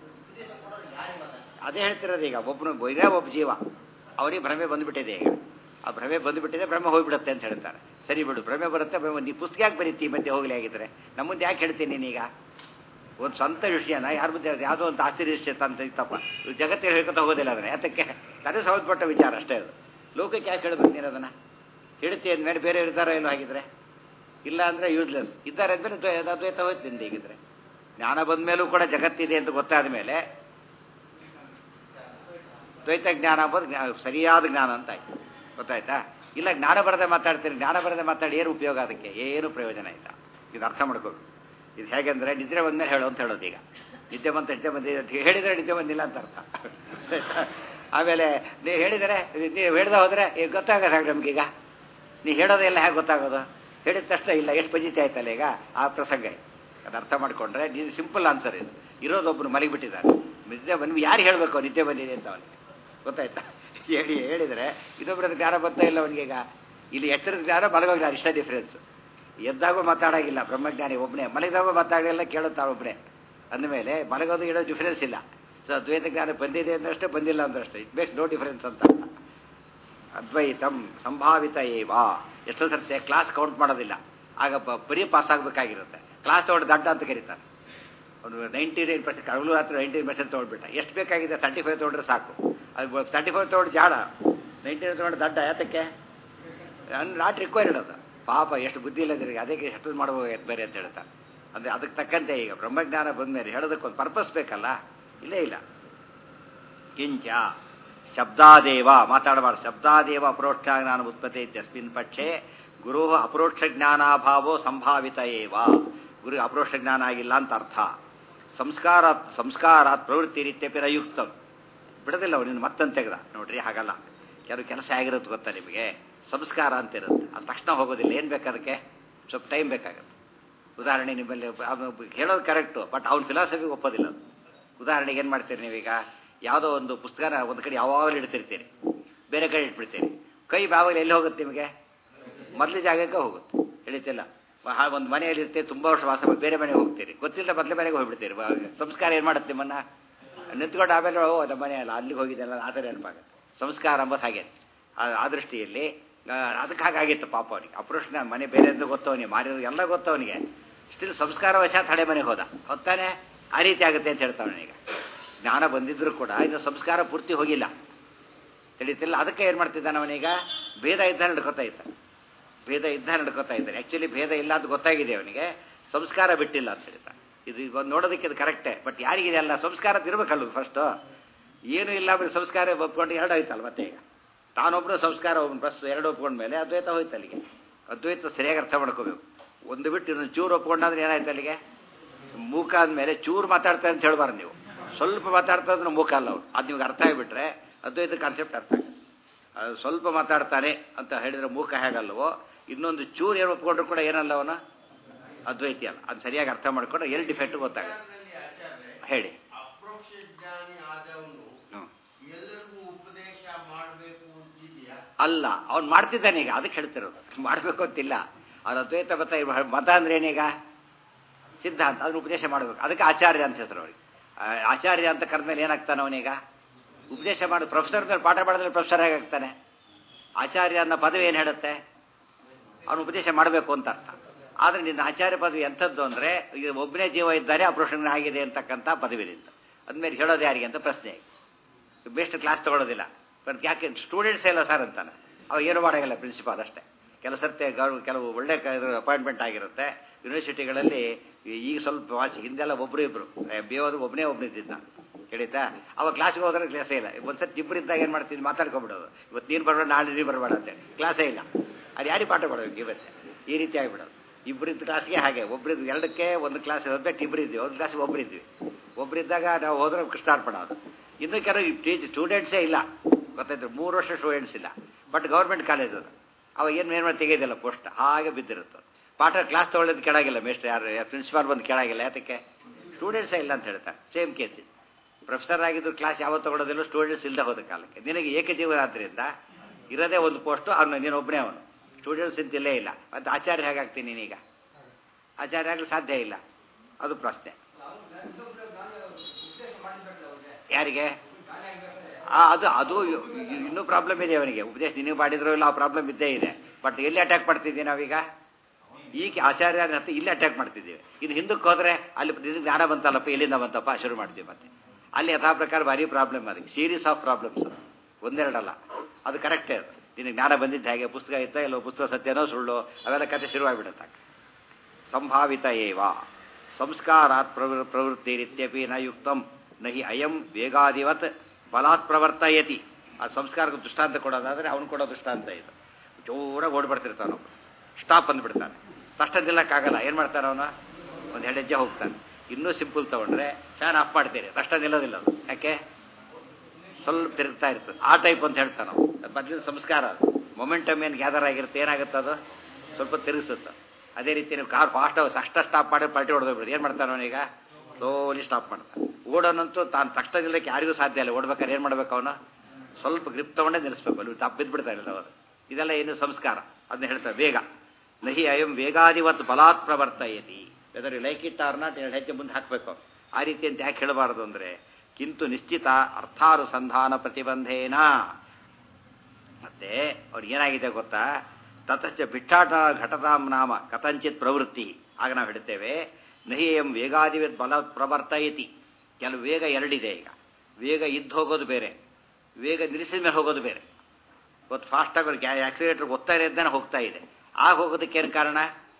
ಅದೇ ಹೇಳ್ತಿರೋದು ಈಗ ಒಬ್ಬನು ಇದೇ ಒಬ್ಬ ಜೀವ ಅವನಿಗೆ ಭ್ರಮೆ ಬಂದುಬಿಟ್ಟಿದೆ ಈಗ ಆ ಭ್ರಮೆ ಬಂದುಬಿಟ್ಟಿದೆ ಭ್ರಮೆ ಹೋಗ್ಬಿಡುತ್ತೆ ಅಂತ ಹೇಳ್ತಾರೆ ಸರಿ ಬಿಡು ಭ್ರಮೆ ಬರುತ್ತೆ ಭ್ರಮೆ ನೀ ಪುಸ್ತಕ ಯಾಕೆ ಬರೀತಿ ಮತ್ತೆ ಹೋಗ್ಲಿ ಆಗಿದ್ರೆ ನಮ್ಮ ಮುಂದೆ ಯಾಕೆ ಹೇಳ್ತೀನಿ ನೀನೀಗ ಒಂದು ಸ್ವಂತ ವಿಷಯನ ಯಾರ ಮುಂದೆ ಹೇಳ್ದೆ? ಯಾವುದೋ ಒಂದು ಆಸ್ತಿ ವಿಷಯ ಅಂತ ಇತ್ತಪ್ಪ ಇವ್ ಜಗತ್ತಿಗೆ ಹೇಳ್ಕೊತ ಹೋಗೋದಿಲ್ಲ ಅದನ್ನ ಯಾತಕ್ಕೆ ತಲೆ ಸಂಬಂಧಪಟ್ಟ ವಿಚಾರ ಅಷ್ಟೇ ಅದು ಲೋಕಕ್ಕೆ ಯಾಕೆ ಹೇಳ್ಬೇಕು ನೀನು ಅದನ್ನ ಹೇಳ್ತಿ ಅಂದಮೇಲೆ ಬೇರೆ ಇರ್ತಾರೋ ಇಲ್ಲೋ ಹಾಗಿದ್ರೆ ಇಲ್ಲ ಅಂದ್ರೆ ಯೂಸ್ಲೆಸ್ ಇದ್ದಾರೆ ಅಂದ್ಮೇಲೆ ದ್ವೈ- ಅದು ಅದ್ವೈತ ಹೋಯ್ತು ನಿಂದು ಹೀಗಿದ್ರೆ ಜ್ಞಾನ ಬಂದ ಮೇಲೂ ಕೂಡ ಜಗತ್ತಿದೆ ಅಂತ ಗೊತ್ತಾದ ಮೇಲೆ ದ್ವೈತ ಜ್ಞಾನ ಅಂಬೋದು ಜ್ಞಾ- ಸರಿಯಾದ ಜ್ಞಾನ ಅಂತ ಆಯ್ತು ಗೊತ್ತಾಯ್ತಾ ಇಲ್ಲ ಜ್ಞಾನ ಬರದೆ ಮಾತಾಡ್ತೀರಿ ಜ್ಞಾನ ಬರದೆ ಮಾತಾಡಿ ಏನು ಉಪಯೋಗ ಅದಕ್ಕೆ ಏನು ಪ್ರಯೋಜನ ಇಲ್ಲ ಇದು ಅರ್ಥ ಮಾಡ್ಕೋಬೇಕು ಇದು ಹೇಗೆಂದ್ರೆ ನಿದ್ರೆ ಬಂದ್ಮೇಲೆ ಹೇಳು ಅಂತ ಹೇಳೋದು ಈಗ ನಿದ್ದೆ ಬಂತ ನಿದ್ದೆ ಬಂದಿದೆ ಅಂತ ಹೇಳಿದ್ರೆ ನಿದ್ದೆ ಬಂದಿಲ್ಲ ಅಂತ ಅರ್ಥ ಆಮೇಲೆ ನೀವು ಹೇಳಿದರೆ ನೀವು ಹೇಳ್ದ ಹೋದ್ರೆ ಈಗ ಗೊತ್ತಾಗೋದು ಹಾಗೆ ನಮ್ಗೀಗ ನೀ ಹೇಳೋದೆಲ್ಲ ಹೇಗೆ ಗೊತ್ತಾಗೋದು ಹೇಳಿದ ತಕ್ಷಣ ಇಲ್ಲ ಎಷ್ಟು ಪಂಜಿತಿ ಆಯ್ತಲ್ಲ ಈಗ ಆ ಪ್ರಸಂಗ ಇದು. ಅದು ಅರ್ಥ ಮಾಡ್ಕೊಂಡ್ರೆ ಇದು ಸಿಂಪಲ್ ಆನ್ಸರ್ ಇದು ಇರೋದೊಬ್ಬನು ಮಲಗಿಬಿಟ್ಟಿದ್ದಾನೆ ನಿದ್ದೆ ಬಂದು ಯಾರು ಹೇಳಬೇಕು ನಿದ್ದೆ ಬಂದಿದೆ ಅಂತ ಅವನಿಗೆ ಗೊತ್ತಾಯ್ತಾ ಹೇಳಿ ಹೇಳಿದರೆ ಇದೊಬ್ಬರ ಜ್ಞಾನ ಬರ್ತಾ ಇಲ್ಲ ಅವನಿಗೆ ಈಗ ಇಲ್ಲಿ ಎಚ್ಚರದ ಜ್ಞಾನ ಮಲಗೋ ಜ್ಞಾನ ಇಷ್ಟ ಡಿಫ್ರೆನ್ಸ್ ಎದ್ದಾಗೂ ಮಾತಾಡೋಗಿಲ್ಲ ಬ್ರಹ್ಮಜ್ಞಾನಿ ಒಬ್ಬನೇ ಮಲಗಿದಾಗೂ ಮಾತಾಡಲಿಲ್ಲ ಕೇಳುತ್ತಾ ಒಬ್ಬನೇ ಅಂದಮೇಲೆ ಮಲಗೋದು ಇಡೋ ಡಿಫ್ರೆನ್ಸ್ ಇಲ್ಲ ಸೊ ಅದ್ವೈತ ಜ್ಞಾನ ಬಂದಿದೆ ಅಂದಷ್ಟೇ ಬಂದಿಲ್ಲ ಅಂದಷ್ಟೇ ಇಟ್ ಮೇಕ್ಸ್ ನೋ ಡಿಫರೆನ್ಸ್ ಅಂತ ಅರ್ಥ. ಅದ್ವೈತಂ ಸಂಭಾವಿತ ಏವ ಎಷ್ಟೋ ಸರ್ತೆ ಕ್ಲಾಸ್ ಕೌಂಟ್ ಮಾಡೋದಿಲ್ಲ ಆಗ ಬ- ಬರೀ ಪಾಸ್ ಆಗಬೇಕಾಗಿರುತ್ತೆ ಕ್ಲಾಸ್ ತಗೊಂಡು ದಡ್ಡ ಅಂತ ಕರೀತಾರೆ ಅವನು ನೈಂಟಿ ನೈನ್ ಪರ್ಸೆಂಟ್ ಕಡಲು ಹತ್ರ ನೈಂಟಿ ನೈನ್ ಪರ್ಸೆಂಟ್ ತೊಗೊಂಡ್ಬಿಟ್ಟ ಎಷ್ಟು ಬೇಕಾಗಿದೆ ತರ್ಟಿ ಫೈವ್ ತೊಗೊಂಡ್ರೆ ಸಾಕು ಅದು ತರ್ಟಿ ಫೈವ್ ತೊಗೊಂಡು ಜಾಡ ನೈಂಟಿ ನೈನ್ ತೊಗೊಂಡು ದಡ್ಡ ಯಾತಕ್ಕೆ ನಾಟ್ ರಿಕ್ವೈರ್ಡ್ ಅದು ಪಾಪ ಎಷ್ಟು ಬುದ್ಧಿ ಇಲ್ಲದ್ರಿಗೆ ಅದಕ್ಕೆ ಎಷ್ಟು ಮಾಡಬೇಕು ಬೇರೆ ಅಂತ ಹೇಳ್ತಾರೆ ಅಂದರೆ ಅದಕ್ಕೆ ತಕ್ಕಂತೆ ಈಗ ಬ್ರಹ್ಮಜ್ಞಾನ ಬಂದಮೇಲೆ ಹೇಳೋದಕ್ಕೊಂದು ಪರ್ಪಸ್ ಬೇಕಲ್ಲ ಇಲ್ಲೇ ಇಲ್ಲ ಕಿಂಚ ಶಬ್ದಾದೇವ ಮಾತಾಡಬಾರ್ದು ಶಬ್ದಾದೇವ ಅಪರೋಕ್ಷ ಜ್ಞಾನ ಉತ್ಪತ್ತಿ ಇತ್ಯಸ್ಮಿನ್ ಪಕ್ಷೆ ಗುರು ಅಪರೋಕ್ಷ ಜ್ಞಾನಾಭಾವೋ ಸಂಭಾವಿತ ಏವ ಗುರು ಅಪರೋಕ್ಷ ಜ್ಞಾನ ಆಗಿಲ್ಲ ಅಂತ ಅರ್ಥ ಸಂಸ್ಕಾರಾತ್ ಸಂಸ್ಕಾರಾತ್ ಪ್ರವೃತ್ತಿ ರೀತ್ಯಪಿ ರಯುಕ್ತಂ ಬಿಡೋದಿಲ್ಲ ಅವನಿನ್ನು ಮತ್ತಂತ ತೆಗೆದ ನೋಡ್ರಿ ಹಾಗಲ್ಲ ಕೆಲವು ಕೆಲಸ ಆಗಿರುತ್ತೆ ಗೊತ್ತಾ ನಿಮಗೆ ಸಂಸ್ಕಾರ ಅಂತ ಇರುತ್ತೆ ಅದು ತಕ್ಷಣ ಹೋಗೋದಿಲ್ಲ ಏನು ಬೇಕಾದಕ್ಕೆ ಸ್ವಲ್ಪ ಟೈಮ್ ಬೇಕಾಗುತ್ತೆ ಉದಾಹರಣೆ ನಿಮ್ಮಲ್ಲಿ ಒಬ್ಬ- ಅವ್ನು ಒಬ್ಬ ಹೇಳೋದು ಕರೆಕ್ಟು ಬಟ್ ಅವ್ನ ಫಿಲಾಸಫಿಗೆ ಒಪ್ಪೋದಿಲ್ಲ ಅದು. ಉದಾಹರಣೆಗೆ ಏನು ಮಾಡ್ತೀರಿ ನೀವೀಗ ಯಾವುದೋ ಒಂದು ಪುಸ್ತಕನ ಒಂದು ಕಡೆ ಯಾವಾಗಲೂ ಇಡ್ತಿರ್ತೀರಿ ಬೇರೆ ಕಡೆ ಇಟ್ಬಿಡ್ತೀರಿ ಕೈ ಯಾವಾಗಲೂ ಎಲ್ಲಿ ಹೋಗುತ್ತೆ ನಿಮಗೆ ಮೊದಲ ಜಾಗಕ್ಕೆ ಹೋಗುತ್ತೆ ತಿಳಿತಿಲ್ಲ ಒಂದು ಮನೆಯಲ್ಲಿ ಇರ್ತೀರಿ ತುಂಬ ವರ್ಷ ವಾಸ ಮಾಡಿ ಬೇರೆ ಮನೆಗೆ ಹೋಗ್ತೀರಿ ಗೊತ್ತಿಲ್ಲ ಮೊದಲೇ ಮನೆಗೆ ಹೋಗ್ಬಿಡ್ತೀರಿ ವ- ಸಂಸ್ಕಾರ ಏನು ಮಾಡುತ್ತೆ ನಿಮ್ಮನ್ನ ನಿಂತ್ಕೊಂಡು ಆಮೇಲೆ ಓ ನಮ್ಮ ಮನೆ ಅಲ್ಲ ಅಲ್ಲಿಗೆ ಹೋಗಿದ್ದೆಲ್ಲ ಆ ಥರ ನೆನಪಾಗುತ್ತೆ ಸಂಸ್ಕಾರ ಅಂಬೋದು ಹಾಗೆ ಆ- ಆ ದೃಷ್ಟಿಯಲ್ಲಿ ಆ, ಅದಕ್ಕೆ ಹಾಗಾಗಿತ್ತು ಪಾಪ ಅವನಿಗೆ ಅಪ್ರೋಷ್ನ ಮನೆ ಬೇರೆ ಅಂತ ಗೊತ್ತವನಿಗೆ ಮಾರಿರೋದು ಎಲ್ಲ ಗೊತ್ತವನಿಗೆ ಸ್ಟಿಲ್ ಸಂಸ್ಕಾರ ವಶಾತ್ ಹಳೆ ಮನೆಗೆ ಹೋದ ಹೊತ್ತಾನೆ ಆ ರೀತಿ ಆಗುತ್ತೆ ಅಂತ ಹೇಳ್ತಾವನೀಗ ಜ್ಞಾನ ಬಂದಿದ್ರು ಕೂಡ ಇದು ಸಂಸ್ಕಾರ ಪೂರ್ತಿ ಹೋಗಿಲ್ಲ ತಿಳಿತಿಲ್ಲ ಅದಕ್ಕೆ ಏನು ಮಾಡ್ತಿದ್ದಾನೆ ಅವನೀಗ ಭೇದ ಇದ್ದ ನಡ್ಕೋತಾ ಇದ್ದ ಭೇದ ಇದ್ದ ನಡ್ಕೋತಾ ಇದ್ದಾನೆ ಆ್ಯಕ್ಚುಲಿ ಭೇದ ಇಲ್ಲ ಅಂತ ಗೊತ್ತಾಗಿದೆ ಅವನಿಗೆ ಸಂಸ್ಕಾರ ಬಿಟ್ಟಿಲ್ಲ ಅಂತ ಹೇಳ್ತಾನೆ ಇದು ಈಗ ಒಂದು ನೋಡೋದಕ್ಕೆ ಇದು ಕರೆಕ್ಟೇ ಬಟ್ ಯಾರಿಗಿದೆ ಅಲ್ಲ ಸಂಸ್ಕಾರ ಇರಬೇಕಲ್ಲ ಫಸ್ಟು ಏನು ಇಲ್ಲ ಬರೀ ಸಂಸ್ಕಾರ ಒಪ್ಕೊಂಡು ಎರಡು ಆಯ್ತಲ್ಲ ಮತ್ತೆ ಈಗ ತಾನೊಬ್ಬರು ಸಂಸ್ಕಾರ ಒಬ್ಬನು ಬಸ್ ಎರಡು ಒಪ್ಕೊಂಡ ಮೇಲೆ ಅದ್ವೈತ ಹೋಯ್ತು ಅಲ್ಲಿಗೆ ಅದ್ವೈತ ಸರಿಯಾಗಿ ಅರ್ಥ ಮಾಡ್ಕೋಬೇಕು ಒಂದು ಬಿಟ್ಟು ಇನ್ನೊಂದು ಚೂರು ಒಪ್ಕೊಂಡಾದ್ರೆ ಏನಾಯ್ತು ಅಲ್ಲಿಗೆ ಮೂಕ ಅಂದಮೇಲೆ ಚೂರು ಮಾತಾಡ್ತಾರೆ ಅಂತ ಹೇಳ್ಬಾರ್ದು ನೀವು ಸ್ವಲ್ಪ ಮಾತಾಡ್ತಾ ಇದ್ರೆ ಮೂಕ ಅಲ್ಲ ಅವ್ರು ಅದು ನಿಮ್ಗೆ ಅರ್ಥ ಆಗಿಬಿಟ್ರೆ ಅದ್ವೈತ ಕಾನ್ಸೆಪ್ಟ್ ಅರ್ಥ ಆಗುತ್ತೆ ಅದು ಸ್ವಲ್ಪ ಮಾತಾಡ್ತಾನೆ ಅಂತ ಹೇಳಿದ್ರೆ ಮೂಕ ಹೇಗಲ್ವೋ ಇನ್ನೊಂದು ಚೂರು ಏನು ಒಪ್ಕೊಂಡ್ರು ಕೂಡ ಏನಲ್ಲ ಅವನು ಅದ್ವೈತಿ ಅಲ್ಲ ಅದು ಸರಿಯಾಗಿ ಅರ್ಥ ಮಾಡ್ಕೊಂಡ್ರೆ ಎಲ್ಲಿ ಡಿಫೆಕ್ಟ್ ಗೊತ್ತಾಗುತ್ತೆ ಹೇಳಿ ಅಪ್ರೋಕ್ಷ ಜ್ಞಾನಿ ಆದವನು ಹ್ಮ್. ಎಲ್ಲರಿಗೂ ಉಪದೇಶ ಮಾಡಬೇಕು ಅಂತಿದೆಯಾ ಅಲ್ಲ ಅವ್ನು ಮಾಡ್ತಿದ್ದಾನೆ ಈಗ ಅದಕ್ಕೆ ಹೇಳ್ತಿರೋದು ಮಾಡಬೇಕು ಅಂತಿಲ್ಲ ಅವ್ರ ಅದ್ವೈತ ಮತ ಮತ ಅಂದ್ರೆ ಏನೀಗ ಸಿದ್ಧಾಂತ ಅದನ್ನ ಉಪದೇಶ ಮಾಡಬೇಕು ಅದಕ್ಕೆ ಆಚಾರ್ಯ ಅಂತ ಹೆಸರು ಅವ್ರಿಗೆ ಆ, ಆಚಾರ್ಯ ಅಂತ ಕರೆದ್ಮೇಲೆ ಏನಾಗ್ತಾನೆ ಅವನೀಗ ಉಪದೇಶ ಮಾಡಿ ಪ್ರೊಫೆಸರ್ ಮೇಲೆ ಪಾಠ ಮಾಡಿದ್ರೆ ಪ್ರೊಫೆಸರ್ ಹೇಗಾಗ್ತಾನೆ ಆಚಾರ್ಯ ಅನ್ನೋ ಪದವಿ ಏನು ಹೇಳುತ್ತೆ ಅವನು ಉಪದೇಶ ಮಾಡಬೇಕು ಅಂತ ಅರ್ಥ ಆದರೆ ನಿನ್ನ ಆಚಾರ್ಯ ಪದವಿ ಎಂಥದ್ದು ಅಂದರೆ ಈಗ ಒಬ್ಬನೇ ಜೀವ ಇದ್ದಾರೆ ಅಪ್ರೋಷಣೆ ಆಗಿದೆ ಅಂತಕ್ಕಂಥ ಪದವಿ ನಿಂದು ಅಂದಮೇಲೆ ಹೇಳೋದು ಯಾರಿಗೆ ಅಂತ ಪ್ರಶ್ನೆ ಬೆಸ್ಟ್ ಕ್ಲಾಸ್ ತಗೊಳ್ಳೋದಿಲ್ಲ ಬಟ್ ಯಾಕೆ ಸ್ಟೂಡೆಂಟ್ಸ್ ಎಲ್ಲ ಸರ್ ಅಂತಾನೆ ಅವ ಏನು ಮಾಡೋಂಗಿಲ್ಲ ಪ್ರಿನ್ಸಿಪಾಲ್ ಅಷ್ಟೇ ಕೆಲವು ಸರ್ತೆ ಗೌರವ ಕೆಲವು ಒಳ್ಳೆ ಅಪಾಯಿಂಟ್ಮೆಂಟ್ ಆಗಿರುತ್ತೆ ಯೂನಿವರ್ಸಿಟಿಗಳಲ್ಲಿ ಈಗ ಸ್ವಲ್ಪ ವಾಚ್ ಹಿಂದೆಲ್ಲ ಒಬ್ಬರು ಇಬ್ಬರು ಬಿ ಓದು ಒಬ್ಬನೇ ಒಬ್ಬನಿದ್ದಿದ್ದ ಕೇಳಿತಾ ಅವಾಗ ಕ್ಲಾಸ್ಗೆ ಹೋದ್ರೆ ಕ್ಲಾಸೇ ಇಲ್ಲ ಒಂದ್ಸತಿ ಇಬ್ಬರು ಇದ್ದಾಗ ಏನು ಮಾಡ್ತೀನಿ ಮಾತಾಡ್ಕೊಂಡ್ಬಿಡೋದು ಇವತ್ತು ನೀನು ಬರಬೇಡ ನಾಳೆ ನೀನು ಬರಬೇಡ ಅಂತೇಳಿ ಕ್ಲಾಸೇ ಇಲ್ಲ ಅದು ಯಾರಿಗೆ ಪಾಠ ಕೊಡಬೇಕು ಇವತ್ತೆ ಈ ರೀತಿ ಆಗಿಬಿಡೋದು ಇಬ್ಬರಿದ್ದ ಕ್ಲಾಸ್ಗೆ ಹಾಗೆ ಒಬ್ಬರಿದ್ದು ಎರಡಕ್ಕೆ ಒಂದು ಕ್ಲಾಸ್ ಇರೋದ್ಬೇಕು ಇಬ್ಬರು ಇದ್ವಿ ಒಂದು ಕ್ಲಾಸ್ಗೆ ಒಬ್ಬರಿದ್ವಿ ಒಬ್ಬರಿದ್ದಾಗ ನಾವು ಹೋದ್ರೆ ಕೃಷ್ಣಾರ್ಪಣ ಅದು ಇನ್ನು ಕೆಲವು ಟೀಚ್ ಸ್ಟೂಡೆಂಟ್ಸೇ ಇಲ್ಲ ಗೊತ್ತಾಯ್ತು ಮೂರು ವರ್ಷ ಸ್ಟೂಡೆಂಟ್ಸ್ ಇಲ್ಲ ಬಟ್ ಗೌರ್ಮೆಂಟ್ ಕಾಲೇಜ್ ಅದು ಅವಾಗ ಏನು ಏನು ಮಾಡಿ ತೆಗೆಯೋದಿಲ್ಲ ಪೋಸ್ಟ್ ಹಾಗೆ ಬಿದ್ದಿರುತ್ತೆ ಪಾಠ ಕ್ಲಾಸ್ ತೊಗೊಳ್ಳೋದು ಕೆಳಗಿಲ್ಲ ಮೇಸ್ಟ್ರ್ ಯಾರು ಪ್ರಿನ್ಸಿಪಾಲ್ ಬಂದು ಕೆಳಗಿಲ್ಲ ಯಾತಕ್ಕೆ ಸ್ಟೂಡೆಂಟ್ಸೇ ಇಲ್ಲ ಅಂತ ಹೇಳ್ತಾರೆ ಸೇಮ್ ಕೇಸ್ ಇದು ಪ್ರೊಫೆಸರ್ ಆಗಿದ್ದು ಕ್ಲಾಸ್ ಯಾವತ್ತು ತಗೊಳ್ಳೋದಿಲ್ಲ ಸ್ಟೂಡೆಂಟ್ಸ್ ಇಲ್ಲದೆ ಹೋದ ಕಾಲಕ್ಕೆ ನಿನಗೆ ಏಕಜೀವನ ಆದ್ದರಿಂದ ಇರೋದೇ ಒಂದು ಪೋಸ್ಟು ಅವನು ನೀನು ಒಬ್ಬನೇ ಅವನು ಸ್ಟೂಡೆಂಟ್ಸ್ ಇಂತಿಲ್ಲೇ ಇಲ್ಲ ಮತ್ತು ಆಚಾರ್ಯ ಹೇಗಾಗ್ತೀನಿ ನೀನೀಗ ಆಚಾರ್ಯ ಆಗಲು ಸಾಧ್ಯ ಇಲ್ಲ ಅದು ಪ್ರಶ್ನೆ ಯಾರಿಗೆ ಆ, ಅದು ಅದು ಇನ್ನೂ ಪ್ರಾಬ್ಲಮ್ ಇದೆ ಅವನಿಗೆ ಉಪದೇಶ ನಿನಗೆ ಮಾಡಿದ್ರು ಇಲ್ಲ ಆ ಪ್ರಾಬ್ಲಮ್ ಇದ್ದೇ ಇದೆ ಬಟ್ ಎಲ್ಲಿ ಅಟ್ಯಾಕ್ ಮಾಡ್ತಿದ್ದೀವಿ ನಾವೀಗ ಈಗ ಆಚಾರ್ಯ ಹತ್ರ ಇಲ್ಲಿ ಅಟ್ಯಾಕ್ ಮಾಡ್ತಿದ್ದೀವಿ ಇದು ಹಿಂದಕ್ಕೆ ಹೋದ್ರೆ ಅಲ್ಲಿ ನಿನಗೆ ಜ್ಞಾನ ಬಂತಲ್ಲಪ್ಪ ಎಲ್ಲಿಂದ ಬಂತಪ್ಪ ಶುರು ಮಾಡ್ತೀವಿ ಮತ್ತೆ ಅಲ್ಲಿ ಯಥಾ ಪ್ರಕಾರ ಭಾರಿ ಪ್ರಾಬ್ಲಮ್ ಅದಕ್ಕೆ ಸೀರೀಸ್ ಆಫ್ ಪ್ರಾಬ್ಲಮ್ಸ್ ಒಂದೆರಡಲ್ಲ ಅದು ಕರೆಕ್ಟೇ ಅದು ನಿನಗೆ ಜ್ಞಾನ ಬಂದಿದ್ದು ಹೇಗೆ ಪುಸ್ತಕ ಇತ್ತ ಎಲ್ಲೋ ಪುಸ್ತಕ ಸತ್ಯನೋ ಸುಳ್ಳು ಅವೆಲ್ಲ ಕತೆ ಶುರುವಾಗಿಬಿಡುತ್ತೆ ಸಂಭಾವಿತ ಏವ ಸಂಸ್ಕಾರಾತ್ ಪ್ರವೃ ಪ್ರವೃತ್ತಿರಿತ್ಯಪಿ ನ ಯುಕ್ತಂ ನಹಿ ಅಯಂ ವೇಗಾದಿವತ್ ಬಲಾತ್ ಪ್ರವರ್ತಯತಿ ಆ ಸಂಸ್ಕಾರಕ್ಕೆ ದೃಷ್ಟಾಂತ ಕೊಡೋದಾದ್ರೆ ಅವನು ಕೊಡೋ ದೃಷ್ಟಾಂತ ಇದು ಜೋರಾಗಿ ಓಡ್ಬಿಡ್ತಿರ್ತಾನೆ ಸ್ಟಾಪ್ ಅಂದ್ಬಿಡ್ತಾನೆ ತಕ್ಷಣ ನಿಲ್ಲಕ್ಕಾಗಲ್ಲ ಏನು ಮಾಡ್ತಾನೆ ಅವನು ಒಂದು ಎರಡು ಹೆಜ್ಜೆ ಹೋಗ್ತಾನೆ ಇನ್ನೂ ಸಿಂಪಲ್ ತಗೊಂಡ್ರೆ ಫ್ಯಾನ್ ಆಫ್ ಮಾಡ್ತೀರಿ ತಕ್ಷಣ ನಿಲ್ಲೋದಿಲ್ಲ ಅದು ಯಾಕೆ ಸ್ವಲ್ಪ ತಿರುಗ್ತಾ ಇರ್ತದೆ ಆ ಟೈಪ್ ಅಂತ ಹೇಳ್ತಾನೆ ನಾವು ಮೊದಲಿನ ಸಂಸ್ಕಾರ ಅದು ಮೊಮೆಂಟಮ್ ಏನು ಗ್ಯಾದರ್ ಆಗಿರುತ್ತೆ ಏನಾಗುತ್ತೆ ಅದು ಸ್ವಲ್ಪ ತಿರುಗಿಸುತ್ತೆ ಅದೇ ರೀತಿ ನೀವು ಕಾರ್ ಫಾಸ್ಟ್ ಅಷ್ಟ ಸ್ಟಾಪ್ ಮಾಡಿ ಪಾರ್ಟಿ ಹೊಡೆದೋಗ್ಬಿಡ್ದು ಏನು ಮಾಡ್ತಾನೆ ಅವನೀಗ ಸ್ಲೋಲಿ ಸ್ಟಾಪ್ ಮಾಡ್ತಾನೆ ಓಡೋನಂತೂ ತಾನು ತಕ್ಷಣ ನಿಲ್ಲಕ್ಕೆ ಯಾರಿಗೂ ಸಾಧ್ಯ ಇಲ್ಲ ಓಡ್ಬೇಕಾದ್ರೆ ಏನು ಮಾಡ್ಬೇಕು ಅವನು ಸ್ವಲ್ಪ ಗ್ರಿಪ್ ತಗೊಂಡೇ ನಿಲ್ಲಿಸ್ಬೇಕು ಅಲ್ಲಿ ತಪ್ಪು ಬಿದ್ದುಬಿಡ್ತಾ ಇಲ್ಲ ಅವರು ಇದೆಲ್ಲ ಏನು ಸಂಸ್ಕಾರ ಅದನ್ನ ಹೇಳ್ತಾರೆ ವೇಗ ನಹಿ ಅಯಂ ವೇಗಾದಿವತ್ ಬಲಾತ್ ಪ್ರವರ್ತಯತಿ whether you like it or not ಎರಡು ಹೆಜ್ಜೆ ಮುಂದೆ ಹಾಕಬೇಕು ಆ ರೀತಿ ಅಂತ ಯಾಕೆ ಹೇಳಬಾರದು ಅಂದರೆ ಕಿಂತು ನಿಶ್ಚಿತ ಅರ್ಥಾನುಸಂಧಾನ ಪ್ರತಿಬಂಧೇನ ಮತ್ತೆ ಅವ್ರಿಗೆ ಏನಾಗಿದೆ ಗೊತ್ತಾ ತತಶ್ಚ ಭಿಕ್ಷಾಟ ಘಟತಾಂ ನಾಮ ಕಥಂಚಿತ್ ಪ್ರವೃತ್ತಿ ಆಗ ನಾವು ಹೇಳ್ತೇವೆ ನಹಿ ಎಂ ವೇಗಾದಿವತ್ ಬಲ ಪ್ರವರ್ತಯತಿ ಕೆಲವು ವೇಗ ಎರಡಿದೆ ಈಗ ವೇಗ ಇದ್ದು ಹೋಗೋದು ಬೇರೆ ವೇಗ ನಿಲ್ಲಿಸಿದ ಮೇಲೆ ಹೋಗೋದು ಬೇರೆ ಇವತ್ತು ಫಾಸ್ಟಾಗಿ ಅವ್ರಿಗೆ ಆಕ್ಸಿಲೇಟರ್ ಒತ್ತಾ ಇರೋದನ್ನ ಹೋಗ್ತಾ ಇದೆ ಆಗ ಹೋಗೋದಕ್ಕೆ ಏನು ಕಾರಣ